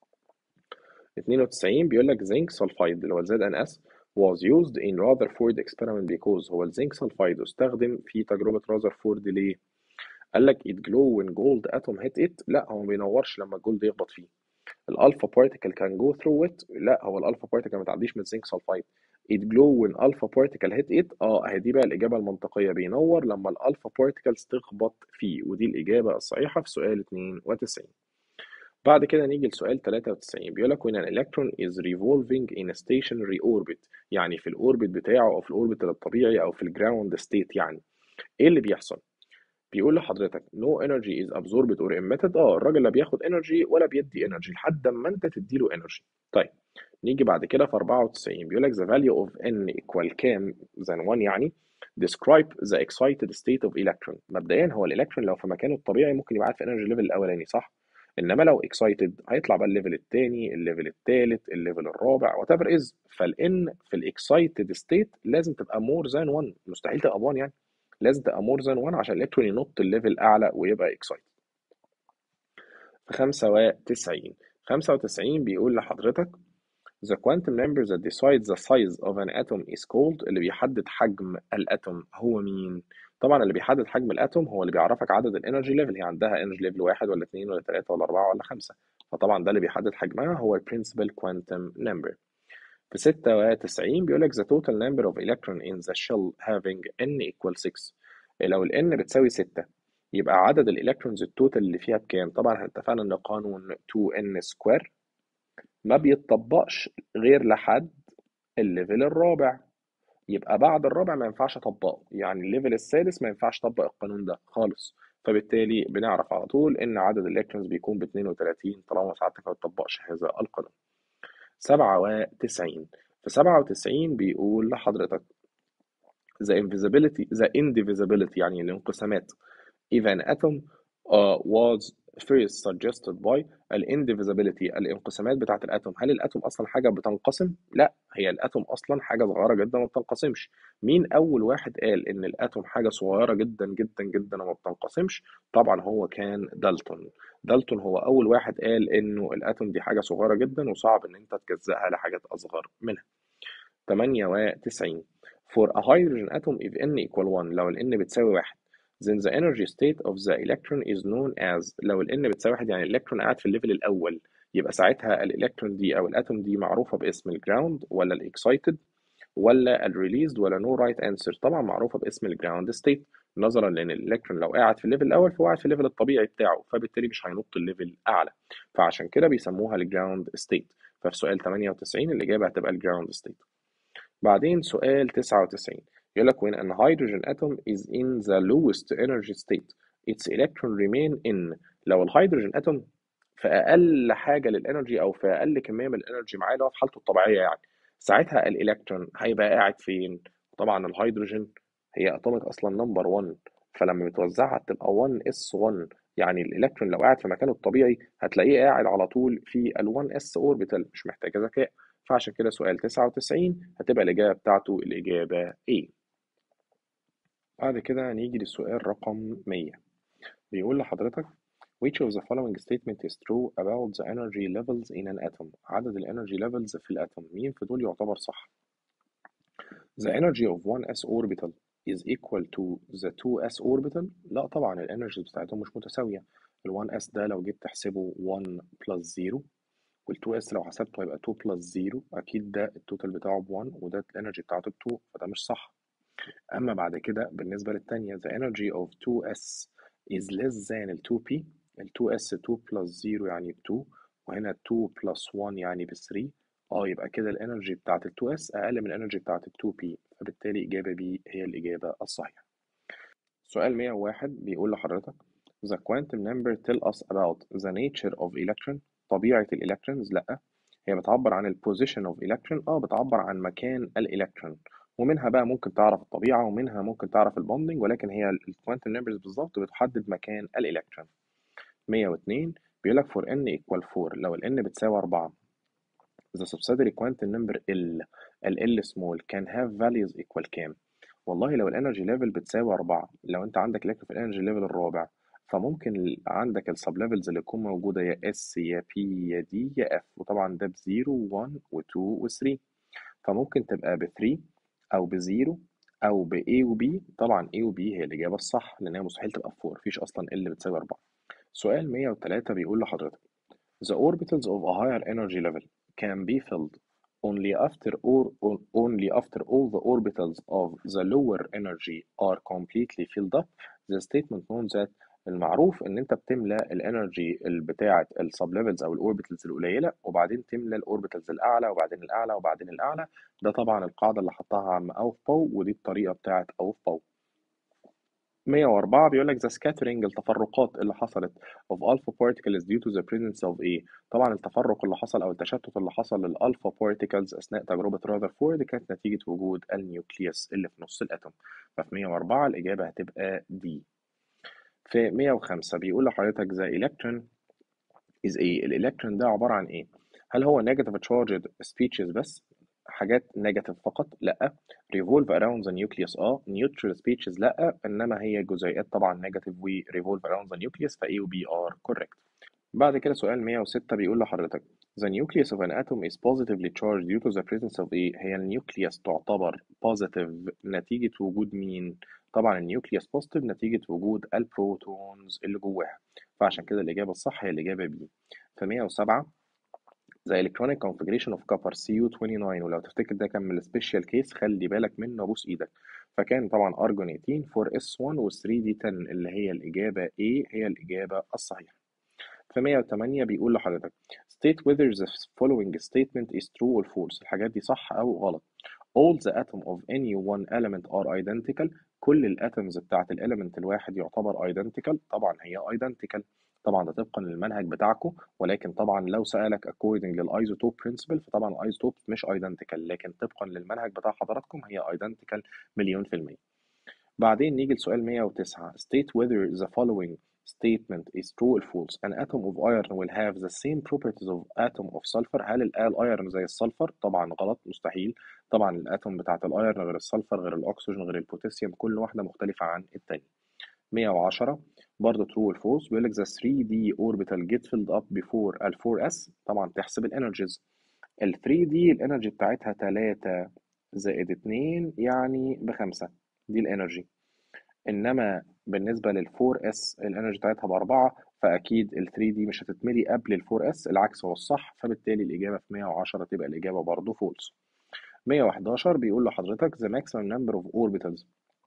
92 بيقول لك زنك سلفايد اللي هو زد ان اس was used in Rutherford experiment because هو الزنك سلفايد استخدم في تجربة رذرفورد ليه؟ قال لك it glow when gold atom hit it لا هو ما بينورش لما الجولد يخبط فيه الالفا بارتيكل كان جو ثرو ات لا هو الالفا بارتيكل ما تعديش من الزنك سلفايد it glow when alpha particle hit it اه اهي دي بقى الاجابه المنطقيه بينور لما الالفا بارتيكلز تخبط فيه ودي الاجابه الصحيحه في سؤال 92 بعد كده نيجي لسؤال 93 بيقول لك when an electron is revolving in a stationary orbit يعني في الاوربت بتاعه او في الاوربت الطبيعي او في الجراوند ستيت يعني ايه اللي بيحصل بيقول لحضرتك no energy is absorbed or emitted اه الراجل لا بياخد energy ولا بيدي energy لحد ما انت تديله energy طيب نيجي بعد كده في 94 بيقول لك the value of n equal كام than 1 يعني describe the excited state of electron مبدئيا هو الالكترون لو في مكانه الطبيعي ممكن يبقى قاعد في energy level الاولاني صح انما لو excited هيطلع بقى الليفل الثاني الليفل الثالث الليفل الرابع وات ايفر از فالان في الاكسايتد ستيت لازم تبقى more than 1 مستحيل تبقى 1 يعني لازم تبقى more than 1 عشان الالكترون ينط الليفل اعلى ويبقى excited في 95 95 بيقول لحضرتك The quantum number that decides the size of an atom is called اللي بيحدد حجم الاتوم هو مين؟ طبعا اللي بيحدد حجم الاتوم هو اللي بيعرفك عدد الانرجي ليفل هي عندها انرجي ليفل واحد ولا اثنين ولا ثلاثة ولا أربعة ولا خمسة فطبعا ده اللي بيحدد حجمها هو ال principal quantum number في 96 بيقول لك the total number of electron in the shell having n equal 6 لو ال n بتساوي 6 يبقى عدد الالكترونز التوتال اللي فيها بكام؟ طبعا احنا اتفقنا ان قانون 2n سكوير ما بيتطبقش غير لحد الليفل الرابع يبقى بعد الرابع ما ينفعش اطبقه يعني الليفل السادس ما ينفعش اطبق القانون ده خالص فبالتالي بنعرف على طول ان عدد الالكترونز بيكون ب 32 طالما ساعتك ما بتطبقش هذا القانون 97 في 97 بيقول لحضرتك the invisibility the indivisibility يعني الانقسامات if an atom uh, was first suggested by الindivisibility الانقسامات بتاعت الاتوم هل الاتوم اصلا حاجه بتنقسم لا هي الاتوم اصلا حاجه صغيره جدا ما بتنقسمش مين اول واحد قال ان الاتوم حاجه صغيره جدا جدا جدا وما بتنقسمش طبعا هو كان دالتون دالتون هو اول واحد قال انه الاتوم دي حاجه صغيره جدا وصعب ان انت تجزئها لحاجات اصغر منها 98 for a hydrogen atom if n equal 1 لو ال n بتساوي 1 then the energy state of the electron is known as لو ال n بتساوي 1 يعني الالكترون قاعد في الليفل الاول يبقى ساعتها الالكترون دي او الاتوم دي معروفه باسم الجراوند ولا الاكسايتد ولا الريليزد ولا نو رايت انسر طبعا معروفه باسم الجراوند ستيت نظرا لان الالكترون لو قاعد في الليفل الاول فهو قاعد في الليفل الطبيعي بتاعه فبالتالي مش هينط الليفل اعلى فعشان كده بيسموها الجراوند ستيت ففي سؤال 98 الاجابه هتبقى الجراوند ستيت بعدين سؤال 99 يقول لك when an hydrogen atom is in the lowest energy state its electron remain in لو الهيدروجين اتوم في اقل حاجه للانرجي او في اقل كميه من الانرجي معاه اللي هو في حالته الطبيعيه يعني ساعتها الالكترون هيبقى قاعد فين طبعا الهيدروجين هي اتوميك اصلا نمبر 1 فلما متوزعه تبقى 1 اس 1 يعني الالكترون لو قاعد في مكانه الطبيعي هتلاقيه قاعد على طول في ال 1 اس اوربيتال مش محتاجه ذكاء فعشان كده سؤال 99 هتبقى الإجابة بتاعته الإجابة A بعد كده نيجي للسؤال رقم 100 بيقول لحضرتك Which of the following statement is true about the energy levels in an atom عدد الانرجي levels في الاتوم مين في دول يعتبر صح The energy of 1s orbital is equal to the 2s orbital لا طبعا الانرجيز بتاعتهم مش متساوية ال 1s ده لو جيت تحسبه 1 plus 0 وال 2s لو حسبته هيبقى 2 plus 0 اكيد ده التوتال بتاعه ب 1 وده الانرجي بتاعته ب 2 فده مش صح اما بعد كده بالنسبه للثانيه the energy of 2s is less than ال 2p ال 2s 2 plus 0 يعني ب 2 وهنا 2 plus 1 يعني ب 3 اه يبقى كده الانرجي بتاعت ال 2s اقل من الانرجي بتاعت ال 2p فبالتالي اجابه B هي الاجابه الصحيحه سؤال 101 بيقول لحضرتك The quantum number tell us about the nature of electron طبيعة الإلكترونز لأ هي بتعبر عن ال position of electron اه بتعبر عن مكان الإلكترون ومنها بقى ممكن تعرف الطبيعة ومنها ممكن تعرف البوندنج ولكن هي الكوانتم نمبرز بالظبط بتحدد مكان الإلكترون 102 بيقول لك for n equal 4 لو ال n بتساوي 4 the subsidiary quantum number L ال L small can have values equal كام؟ والله لو الانرجي ليفل بتساوي 4 لو انت عندك الكترون في الانرجي ليفل الرابع فممكن ال- عندك السب ليفلز اللي تكون موجودة يا S يا P يا D يا F وطبعا ده ب 0 و1 و2 و3 فممكن تبقى ب 3 أو ب 0 أو ب A و B طبعا A و B هي الإجابة الصح لأن هي مستحيل تبقى ب 4 مفيش أصلا L بتساوي 4 سؤال 103 بيقول لحضرتك The orbitals of a higher energy level can be filled only after or on- only after all the orbitals of the lower energy are completely filled up. The statement known that المعروف ان انت بتملى الانرجي بتاعه السب ليفلز او الاوربيتالز القليله وبعدين تملى الاوربيتالز الاعلى وبعدين الاعلى وبعدين الاعلى ده طبعا القاعده اللي حطها عم اوفباو ودي الطريقه بتاعه اوفباو 104 بيقول لك the scattering التفرقات اللي حصلت of alpha particles due to the presence of A طبعا التفرق اللي حصل او التشتت اللي حصل للالفا particles اثناء تجربه راذرفورد كانت نتيجه وجود النيوكليوس اللي في نص الاتوم ففي 104 الاجابه هتبقى D في 105 بيقول لحضرتك the electron is A الالكترون ده عباره عن ايه هل هو negative charged species بس حاجات نيجاتيف فقط لا revolve around the nucleus اه neutral species لا انما هي جزيئات طبعا نيجاتيف و revolve around the nucleus ف A و B are correct بعد كده سؤال 106 بيقول لحضرتك The nucleus of an atom is positively charged due to the presence of A هي النيوكليوس تعتبر positive نتيجة وجود مين؟ طبعا النيوكليوس positive نتيجة وجود البروتونز اللي جواها فعشان كده الإجابة الصح هي الإجابة B في 107 The electronic configuration of copper Cu29 ولو تفتكر ده كان من السبيشال كيس خلي بالك منه بوس ايدك فكان طبعا argon 18 4s1 و 3d10 اللي هي الإجابة A هي الإجابة الصحيحة في 108 بيقول لحضرتك state whether the following statement is true or false الحاجات دي صح أو غلط all the atom of any one element are identical كل الاتومز بتاعت الاليمنت الواحد يعتبر identical طبعا هي identical طبعا ده طبقا للمنهج بتاعكم ولكن طبعا لو سألك according للايزوتوب principle فطبعا الايزوتوب مش identical لكن طبقا للمنهج بتاع حضراتكم هي identical مليون في المية بعدين نيجي لسؤال 109 state whether the following statement is true or false an atom of iron will have the same properties of atom of sulfur هل الايرون زي السلفر طبعا غلط مستحيل طبعا الاتوم بتاعت الايرون غير السلفر غير الاكسجين غير البوتاسيوم كل واحده مختلفه عن التانية 110 برضه true or false بيقول لك the 3d orbital get filled up before ال 4s طبعا تحسب الانرجيز ال 3d الانرجي بتاعتها 3 زائد 2 يعني بخمسة دي الانرجي انما بالنسبه لل 4s الانرجي بتاعتها باربعه فاكيد ال 3 دي مش هتتملي قبل ال 4s العكس هو الصح فبالتالي الاجابه في 110 تبقى الاجابه برضه فولس 111 بيقول لحضرتك the maximum number of orbitals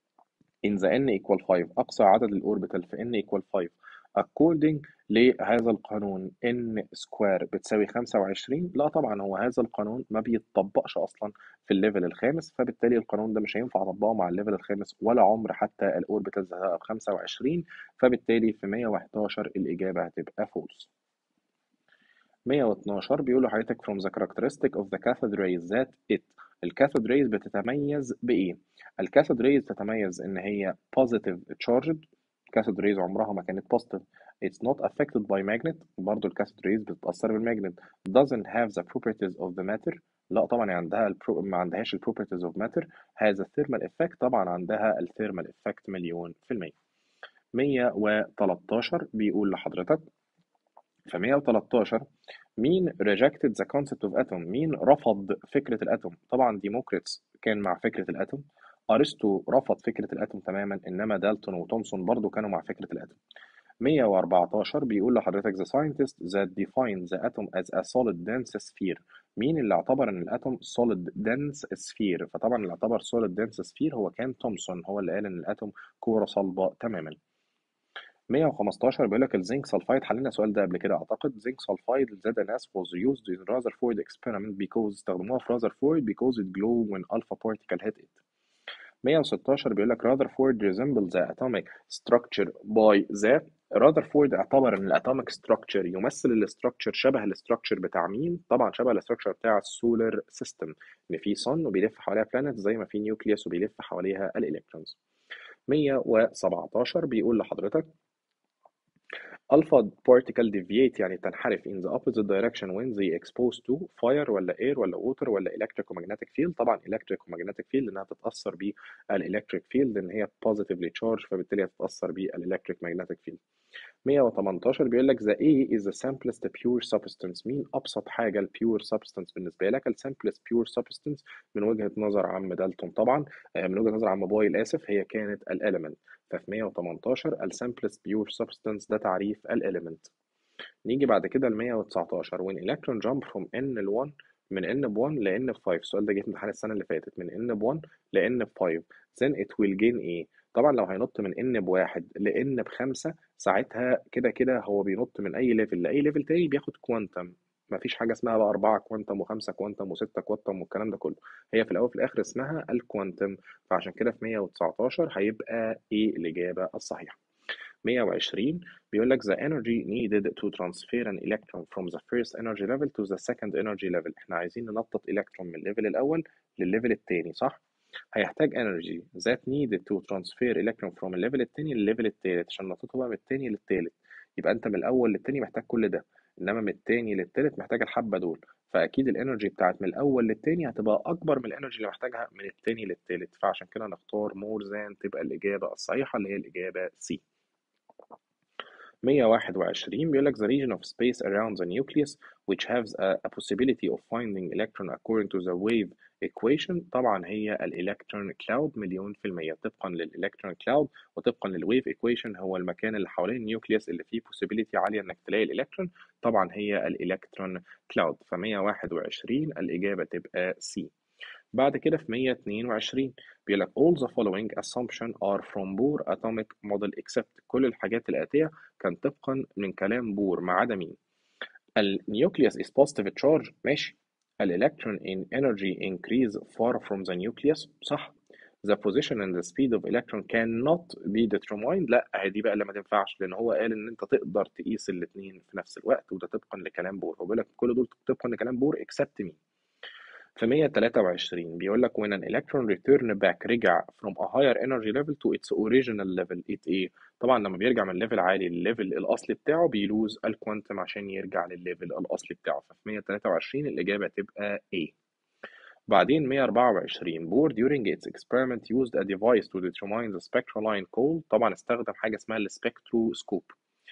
in the n equal 5 اقصى عدد الاوربيتال في n equal 5 according لهذا القانون n سكوير بتساوي 25 لا طبعا هو هذا القانون ما بيتطبقش اصلا في الليفل الخامس فبالتالي القانون ده مش هينفع اطبقه مع الليفل الخامس ولا عمر حتى الاوربيتالز هتبقى ب 25 فبالتالي في 111 الاجابه هتبقى فولس 112 بيقول لحضرتك from the characteristic of the cathode rays that it الكاثود ريز بتتميز بإيه؟ الكاثود ريز تتميز إن هي positive charged الكاثود ريز عمرها ما كانت positive it's not affected by magnet برضه الكاثود ريز بتتأثر بالماجنت doesn't have the properties of the matter لا طبعا عندها البرو... ما عندهاش ال properties of matter has a thermal effect طبعا عندها ال thermal effect مليون في المية 113 بيقول لحضرتك في 113 مين rejected the concept of atom مين رفض فكرة الأتوم طبعا ديموكريتس كان مع فكرة الأتوم أرسطو رفض فكرة الأتوم تماما إنما دالتون وتومسون برضو كانوا مع فكرة الأتوم 114 بيقول لحضرتك the scientist that defined the atom as a solid dense sphere مين اللي اعتبر ان الاتوم solid dense sphere فطبعا اللي اعتبر solid dense sphere هو كان تومسون هو اللي قال ان الاتوم كورة صلبة تماما 115 بيقول لك الزنك سلفايد حلينا السؤال ده قبل كده اعتقد زنك سلفايد ZNS was used in Rutherford experiment because استخدموها في Rutherford because it glow when alpha particle hit it 116 بيقول لك Rutherford resembles the atomic structure by the Rutherford اعتبر ان الاتوميك ستراكشر يمثل الاستراكشر شبه الاستراكشر بتاع مين؟ طبعا شبه الاستراكشر بتاع السولار سيستم ان في صن وبيلف حواليها بلانت زي ما في نيوكليوس وبيلف حواليها الالكترونز 117 بيقول لحضرتك alpha particle deviate يعني تنحرف in the opposite direction when they exposed to fire ولا air ولا water ولا electromagnetic field طبعا electromagnetic field لانها تتأثر بالelectric field لان هي positively charged فبالتالي هتتأثر بالelectromagnetic field 118 بيقول لك the A is the simplest pure substance مين أبسط حاجة ال pure substance بالنسبة لك ال simplest pure substance من وجهة نظر عم دالتون طبعا من وجهة نظر عم بويل آسف هي كانت الإليمنت ففي 118 ال simplest pure substance ده تعريف الإليمنت نيجي بعد كده ل 119 when electron jump from n ل 1 من n ب 1 ل n ب 5 السؤال ده جه في امتحان السنة اللي فاتت من n ب 1 ل n ب 5 then it will gain ايه طبعا لو هينط من n بواحد ل n بخمسة ساعتها كده كده هو بينط من أي ليفل لأي ليفل تاني بياخد كوانتم مفيش حاجة اسمها بقى أربعة كوانتم وخمسة كوانتم وستة كوانتم والكلام ده كله هي في الأول وفي الآخر اسمها الكوانتم فعشان كده في 119 هيبقى إيه الإجابة الصحيحة 120 بيقول لك the energy needed to transfer an electron from the first energy level to the second energy level احنا عايزين ننطط إلكترون من الليفل الأول للليفل التاني صح؟ هيحتاج energy that needed to transfer electron from الليفل التاني للليفل التالت عشان ننططه بقى من التاني للتالت يبقى انت من الاول للتاني محتاج كل ده انما من التاني للتالت محتاج الحبه دول فاكيد الانرجي بتاعت من الاول للتاني هتبقى اكبر من الانرجي اللي محتاجها من التاني للتالت فعشان كده نختار more than تبقى الاجابه الصحيحه اللي هي الاجابه C 121 بيقول لك the region of space around the nucleus which has a, a possibility of finding electron according to the wave equation طبعا هي الالكترون كلاود مليون في المية طبقا للالكترون كلاود وطبقا للويف equation هو المكان اللي حوالين النيوكليوس اللي فيه possibility عالية انك تلاقي الالكترون طبعا هي الالكترون كلاود ف 121 الإجابة تبقى C بعد كده في 122 بيقول لك all the following assumption are from Bohr atomic model except كل الحاجات الآتية كان طبقا من كلام بور ما عدا مين النيوكليوس is positive charge ماشي الالكترون in energy increase far from the nucleus صح the position and the speed of electron cannot be determined لا دي بقى اللي ما تنفعش لان هو قال ان انت تقدر تقيس الاثنين في نفس الوقت وده طبقا لكلام بور هو بيقول لك كل دول طبقا لكلام بور except مين في 123 بيقول لك when an electron return back رجع from a higher energy level to its original level it ايه طبعا لما بيرجع من ليفل عالي للليفل الاصلي بتاعه بيلوز الكوانتم عشان يرجع للليفل الاصلي بتاعه ففي 123 الاجابه تبقى A بعدين 124 بور during its experiment used a device to determine the spectral line called طبعا استخدم حاجه اسمها السبكتروسكوب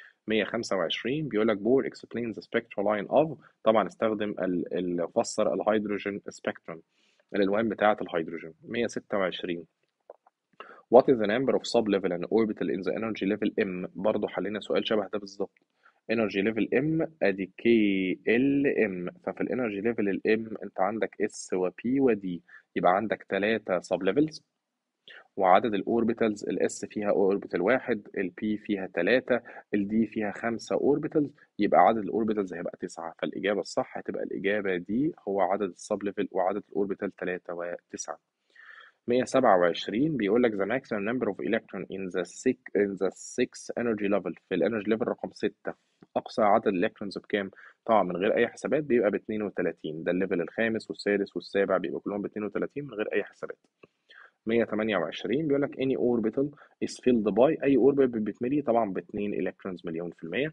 125 بيقول لك بور explains the spectral line of طبعا استخدم ال فسر الهيدروجين سبيكتروم الالوان بتاعه الهيدروجين 126 What is the number of sub-level and orbital in the energy level M برضه حلينا سؤال شبه ده بالظبط energy level M ادي K L M ففي الانرجي ليفل ال M انت عندك S و P و D يبقى عندك ثلاثة sub levels وعدد الاوربيتالز الاس فيها اوربيتال واحد البي فيها ثلاثة الدي فيها خمسة اوربيتالز يبقى عدد الاوربيتالز هيبقى تسعة فالإجابة الصح هتبقى الإجابة دي هو عدد السب ليفل وعدد الاوربيتال ثلاثة وتسعة 127 بيقول لك the maximum number of electron in the six in the six energy level في الانرجي ليفل رقم 6 اقصى عدد الالكترونز بكام؟ طبعا من غير اي حسابات بيبقى ب 32 ده الليفل الخامس والسادس والسابع بيبقوا كلهم ب 32 من غير اي حسابات 128 بيقول لك any orbital is filled by أي orbital بتملي طبعا ب 2 electrons مليون في المية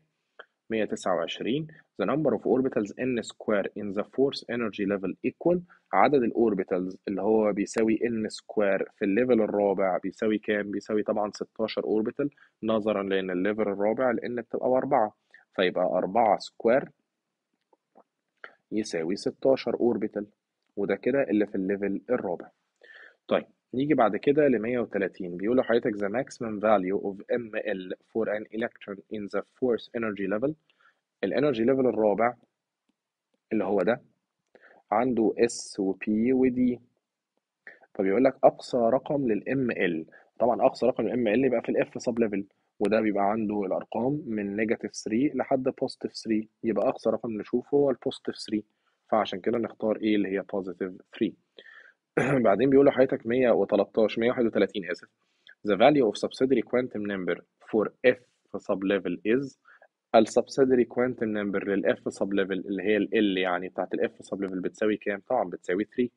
129 the number of orbitals n square in the fourth energy level equal عدد الاوربيتالز اللي هو بيساوي n square في الليفل الرابع بيساوي كام؟ بيساوي طبعا 16 اوربيتال نظرا لأن الليفل الرابع ال n بتبقى بأربعة فيبقى 4 سكوير يساوي 16 اوربيتال وده كده اللي في الليفل الرابع طيب نيجي بعد كده ل 130 بيقول لحضرتك the maximum value of ml for an electron in the fourth energy level الانرجي ليفل الرابع اللي هو ده عنده S و P و D فبيقول لك أقصى رقم لل ML طبعا أقصى رقم لل ML يبقى في ال F sub level وده بيبقى عنده الأرقام من نيجاتيف 3 لحد بوزيتيف 3 يبقى أقصى رقم نشوفه هو البوزيتيف 3 فعشان كده نختار إيه اللي هي بوزيتيف 3 بعدين بيقول لحضرتك 113 131 آسف the value of subsidiary quantum number for f sublevel is السبسيدري كوانتم نمبر للاف سب ليفل اللي هي ال L يعني بتاعت الاف سب ليفل بتساوي كام؟ طبعا بتساوي 3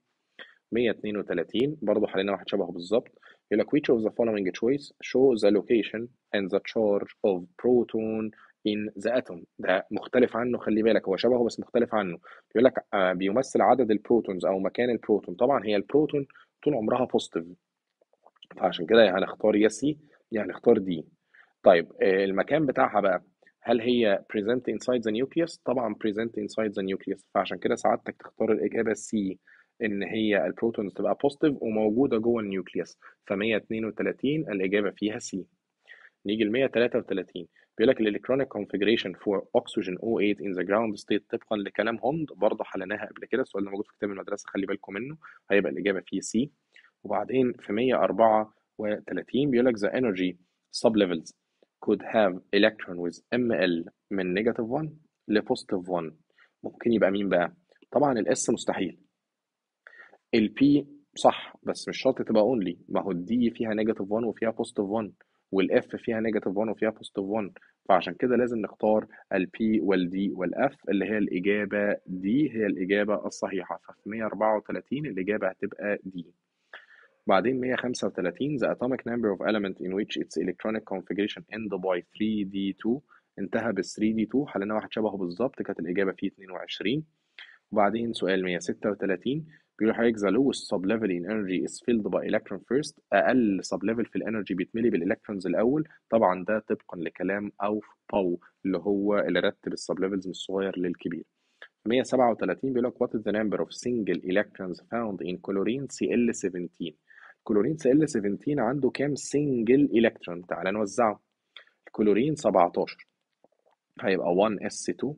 132 برضه حلينا واحد شبهه بالظبط يقول لك which of the following choice show the location and the charge of proton in the atom ده مختلف عنه خلي بالك هو شبهه بس مختلف عنه بيقول لك آه بيمثل عدد البروتونز او مكان البروتون طبعا هي البروتون طول عمرها بوزيتيف فعشان كده يا هنختار يا سي يا هنختار دي طيب آه المكان بتاعها بقى هل هي present inside the nucleus؟ طبعا present inside the nucleus فعشان كده سعادتك تختار الإجابة C إن هي البروتونز تبقى positive وموجودة جوه النيوكليوس ف 132 الإجابة فيها C نيجي ل 133 بيقول لك الالكترونيك configuration for oxygen O8 in the ground state طبقا لكلام هوند برضه حليناها قبل كده السؤال ده موجود في كتاب المدرسة خلي بالكم منه هيبقى الإجابة فيه C وبعدين في 134 بيقول لك the energy sublevels could have electron with ml من negative 1 ل positive 1 ممكن يبقى مين بقى؟ طبعا الاس مستحيل البي صح بس مش شرط تبقى only ما هو الدي فيها negative 1 وفيها positive 1 والاف فيها negative 1 وفيها positive 1 فعشان كده لازم نختار البي والدي والاف اللي هي الإجابة دي هي الإجابة الصحيحة ففي 134 الإجابة هتبقى دي بعدين 135 the atomic number of element in which its electronic configuration end by 3d2 انتهى بال 3d2 حلينا واحد شبهه بالظبط كانت الإجابة فيه 22 وبعدين سؤال 136 بيقول لحضرتك the lowest sublevel in energy is filled by electron first أقل sublevel في الانرجي بيتملي بالإلكترونز الأول طبعا ده طبقا لكلام أوف باو اللي هو اللي رتب السبليفلز من الصغير للكبير 137 بيقول لك what is the number of single electrons found in chlorine Cl17 كلورين Cl17 عنده كام سنجل الكترون تعال نوزعه الكلورين 17 هيبقى 1s2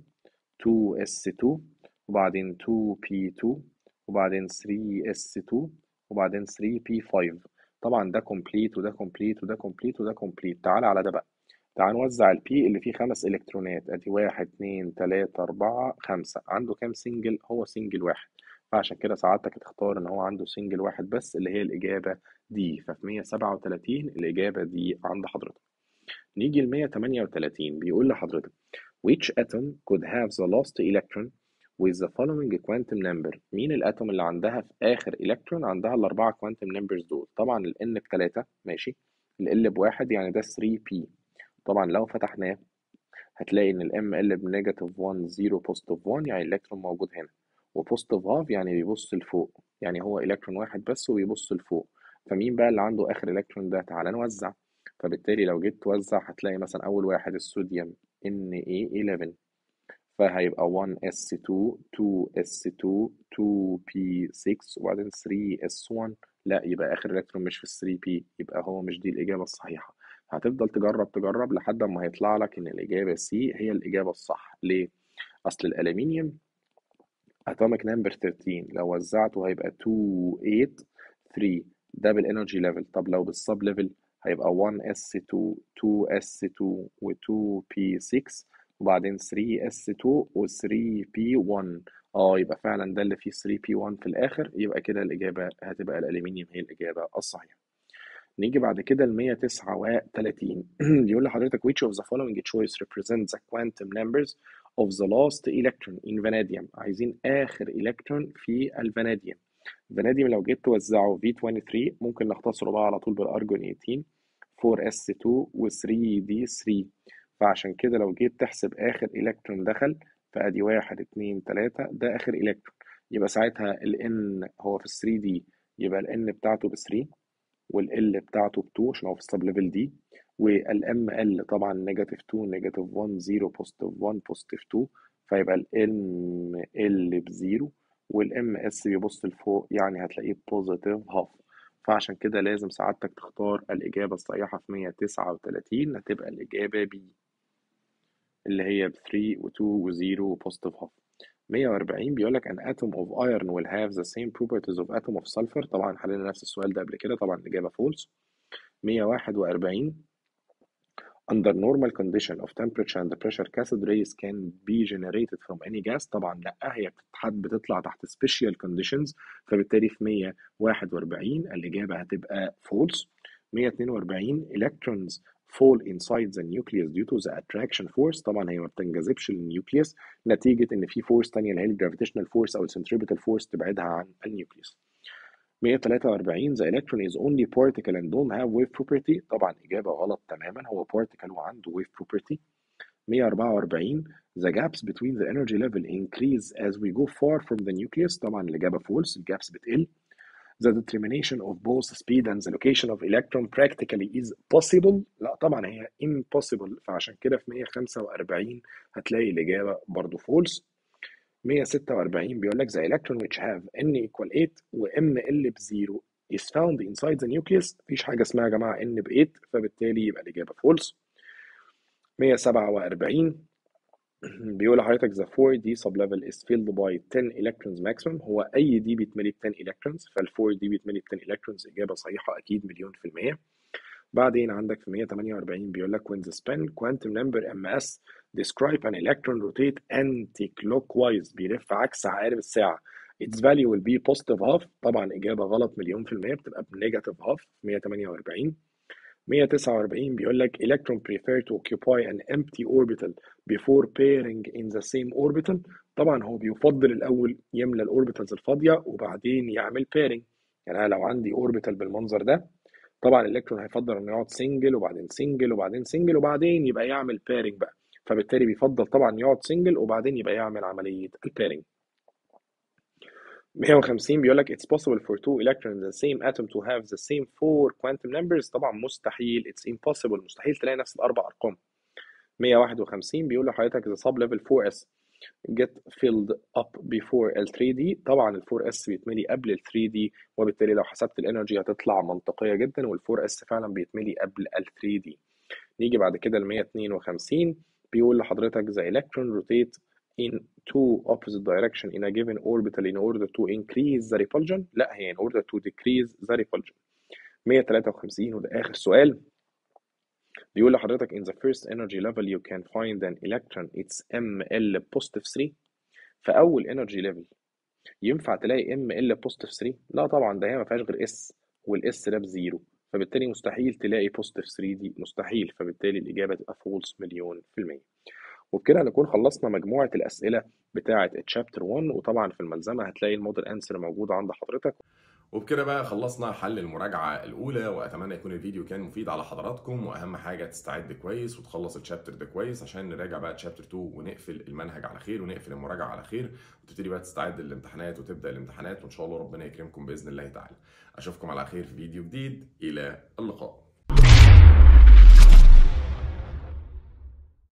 2s2 وبعدين 2p2 وبعدين 3s2 وبعدين 3p5 طبعا ده كومبليت وده كومبليت وده كومبليت وده كومبليت تعال على ده بقى تعال نوزع البي اللي فيه خمس الكترونات ادي واحد اتنين تلاتة اربعة خمسة عنده كام سنجل هو سنجل واحد فعشان كده سعادتك هتختار ان هو عنده سنجل واحد بس اللي هي الاجابة دي ففي 137 الاجابة دي عند حضرتك نيجي ل 138 بيقول لحضرتك which atom could have the last electron with the following quantum number مين الاتوم اللي عندها في اخر الكترون عندها الاربعه quantum numbers دول طبعا ال n بتلاتة ماشي ال l بواحد يعني ده 3p طبعا لو فتحناه هتلاقي ان ال ml بنيجاتيف 1 0 بوزيتيف 1 يعني الالكترون موجود هنا وبوزيتيف هاف يعني بيبص لفوق يعني هو الكترون واحد بس وبيبص لفوق فمين بقى اللي عنده اخر الكترون ده تعالى نوزع فبالتالي لو جيت توزع هتلاقي مثلا اول واحد الصوديوم Na11 فهيبقى 1s2 2s2 2p6 وبعدين 3s1 لا يبقى اخر الكترون مش في 3p يبقى هو مش دي الاجابه الصحيحه هتفضل تجرب تجرب لحد ما هيطلع لك ان الاجابه سي هي الاجابه الصح ليه اصل الالومنيوم atomic number 13 لو وزعته هيبقى 2 8 3 ده بالانرجي ليفل طب لو بالسب ليفل هيبقى 1s2 2s2 و 2p6 وبعدين 3s2 و 3p1 اه يبقى فعلا ده اللي فيه 3p1 في الاخر يبقى كده الاجابه هتبقى الالومنيوم هي الاجابه الصحيحه نيجي بعد كده ل 139 بيقول لحضرتك which of the following choice represents the quantum numbers of the last electron in vanadium عايزين آخر إلكترون في الفاناديوم الفاناديوم لو جيت توزعه V23 ممكن نختصره بقى على طول بالأرجون 18 4s2 و 3d3 فعشان كده لو جيت تحسب آخر إلكترون دخل فأدي واحد اتنين تلاتة ده آخر إلكترون يبقى ساعتها ال N هو في 3d يبقى ال N بتاعته ب 3 وال L بتاعته ب 2 عشان هو في السب ليفل دي والام ال طبعا نيجاتيف 2 نيجاتيف 1 0 بوزيتيف 1 بوزيتيف 2 فيبقى الام ال بزيرو والام اس بيبص لفوق يعني هتلاقيه بوزيتيف هاف فعشان كده لازم سعادتك تختار الإجابة الصحيحة في 139 هتبقى الإجابة B اللي هي ب 3 و 2 و 0 و positive half 140 بيقول لك an atom of iron will have the same properties of atom of sulfur طبعا حلينا نفس السؤال ده قبل كده طبعا الإجابة false 141 under normal condition of temperature and pressure cathode rays can be generated from any gas طبعا لا هي بتتحد بتطلع تحت special conditions فبالتالي في 141 الإجابة هتبقى false 142 electrons fall inside the nucleus due to the attraction force طبعا هي ما بتنجذبش للنيوكليوس نتيجة إن في فورس تانية اللي هي الجرافيتيشنال فورس أو السنتريبيتال فورس تبعدها عن النيوكليوس 143 the electron is only particle and don't have wave property طبعا إجابة غلط تماما هو particle وعنده wave property 144 the gaps between the energy level increase as we go far from the nucleus طبعا الإجابة false الجابس بتقل the determination of both speed and the location of electron practically is possible لا طبعا هي impossible فعشان كده في 145 هتلاقي الإجابة برضو false 146 بيقول لك the electron which have n equal 8 و ml بزيرو is found inside the nucleus مفيش حاجة اسمها يا جماعة n ب 8 فبالتالي يبقى الإجابة false 147 بيقول لحضرتك the 4D sublevel is filled by 10 electrons maximum هو أي دي بيتملي ب 10 electrons فال 4D بيتملي ب 10 electrons إجابة صحيحة أكيد مليون في المية بعدين عندك في 148 بيقول لك when the spin quantum number ms describe an electron rotate anti-clockwise بيلف عكس عقارب الساعة its value will be positive half طبعا إجابة غلط مليون في المية بتبقى بنيجاتيف half 148 149 بيقول لك electron prefer to occupy an empty orbital before pairing in the same orbital طبعا هو بيفضل الأول يملى الأوربيتالز الفاضية وبعدين يعمل pairing يعني أنا لو عندي orbital بالمنظر ده طبعا الالكترون هيفضل انه يقعد سنجل وبعدين سنجل وبعدين سنجل وبعدين يبقى يعمل بيرنج بقى فبالتالي بيفضل طبعا يقعد سنجل وبعدين يبقى يعمل عمليه البيرنج 150 بيقول لك it's possible for two electrons in the same atom to have the same four quantum numbers طبعا مستحيل it's impossible مستحيل تلاقي نفس الاربع ارقام 151 بيقول لحضرتك the sub level 4s get filled up before ال 3D طبعا ال 4S بيتملي قبل ال 3D وبالتالي لو حسبت الانرجي هتطلع منطقية جدا وال 4S فعلا بيتملي قبل ال 3D نيجي بعد كده ل 152 بيقول لحضرتك the electron rotate in two opposite direction in a given orbital in order to increase the repulsion لا هي in order to decrease the repulsion 153 وده آخر سؤال بيقول لحضرتك in the first energy level you can find an electron it's ml positive 3 في أول energy level ينفع تلاقي ml positive 3 لا طبعا ده هي ما فيهاش غير s والاس ده بزيرو فبالتالي مستحيل تلاقي positive 3 دي مستحيل فبالتالي الإجابة تبقى false مليون في المية وبكده هنكون خلصنا مجموعة الأسئلة بتاعة الشابتر 1 وطبعا في الملزمة هتلاقي الموديل أنسر موجود عند حضرتك وبكده بقى خلصنا حل المراجعة الأولى وأتمنى يكون الفيديو كان مفيد على حضراتكم وأهم حاجة تستعد كويس وتخلص الشابتر ده كويس عشان نراجع بقى تشابتر 2 ونقفل المنهج على خير ونقفل المراجعة على خير وتبتدي بقى تستعد للامتحانات وتبدأ الامتحانات وإن شاء الله ربنا يكرمكم بإذن الله تعالى أشوفكم على خير في فيديو جديد إلى اللقاء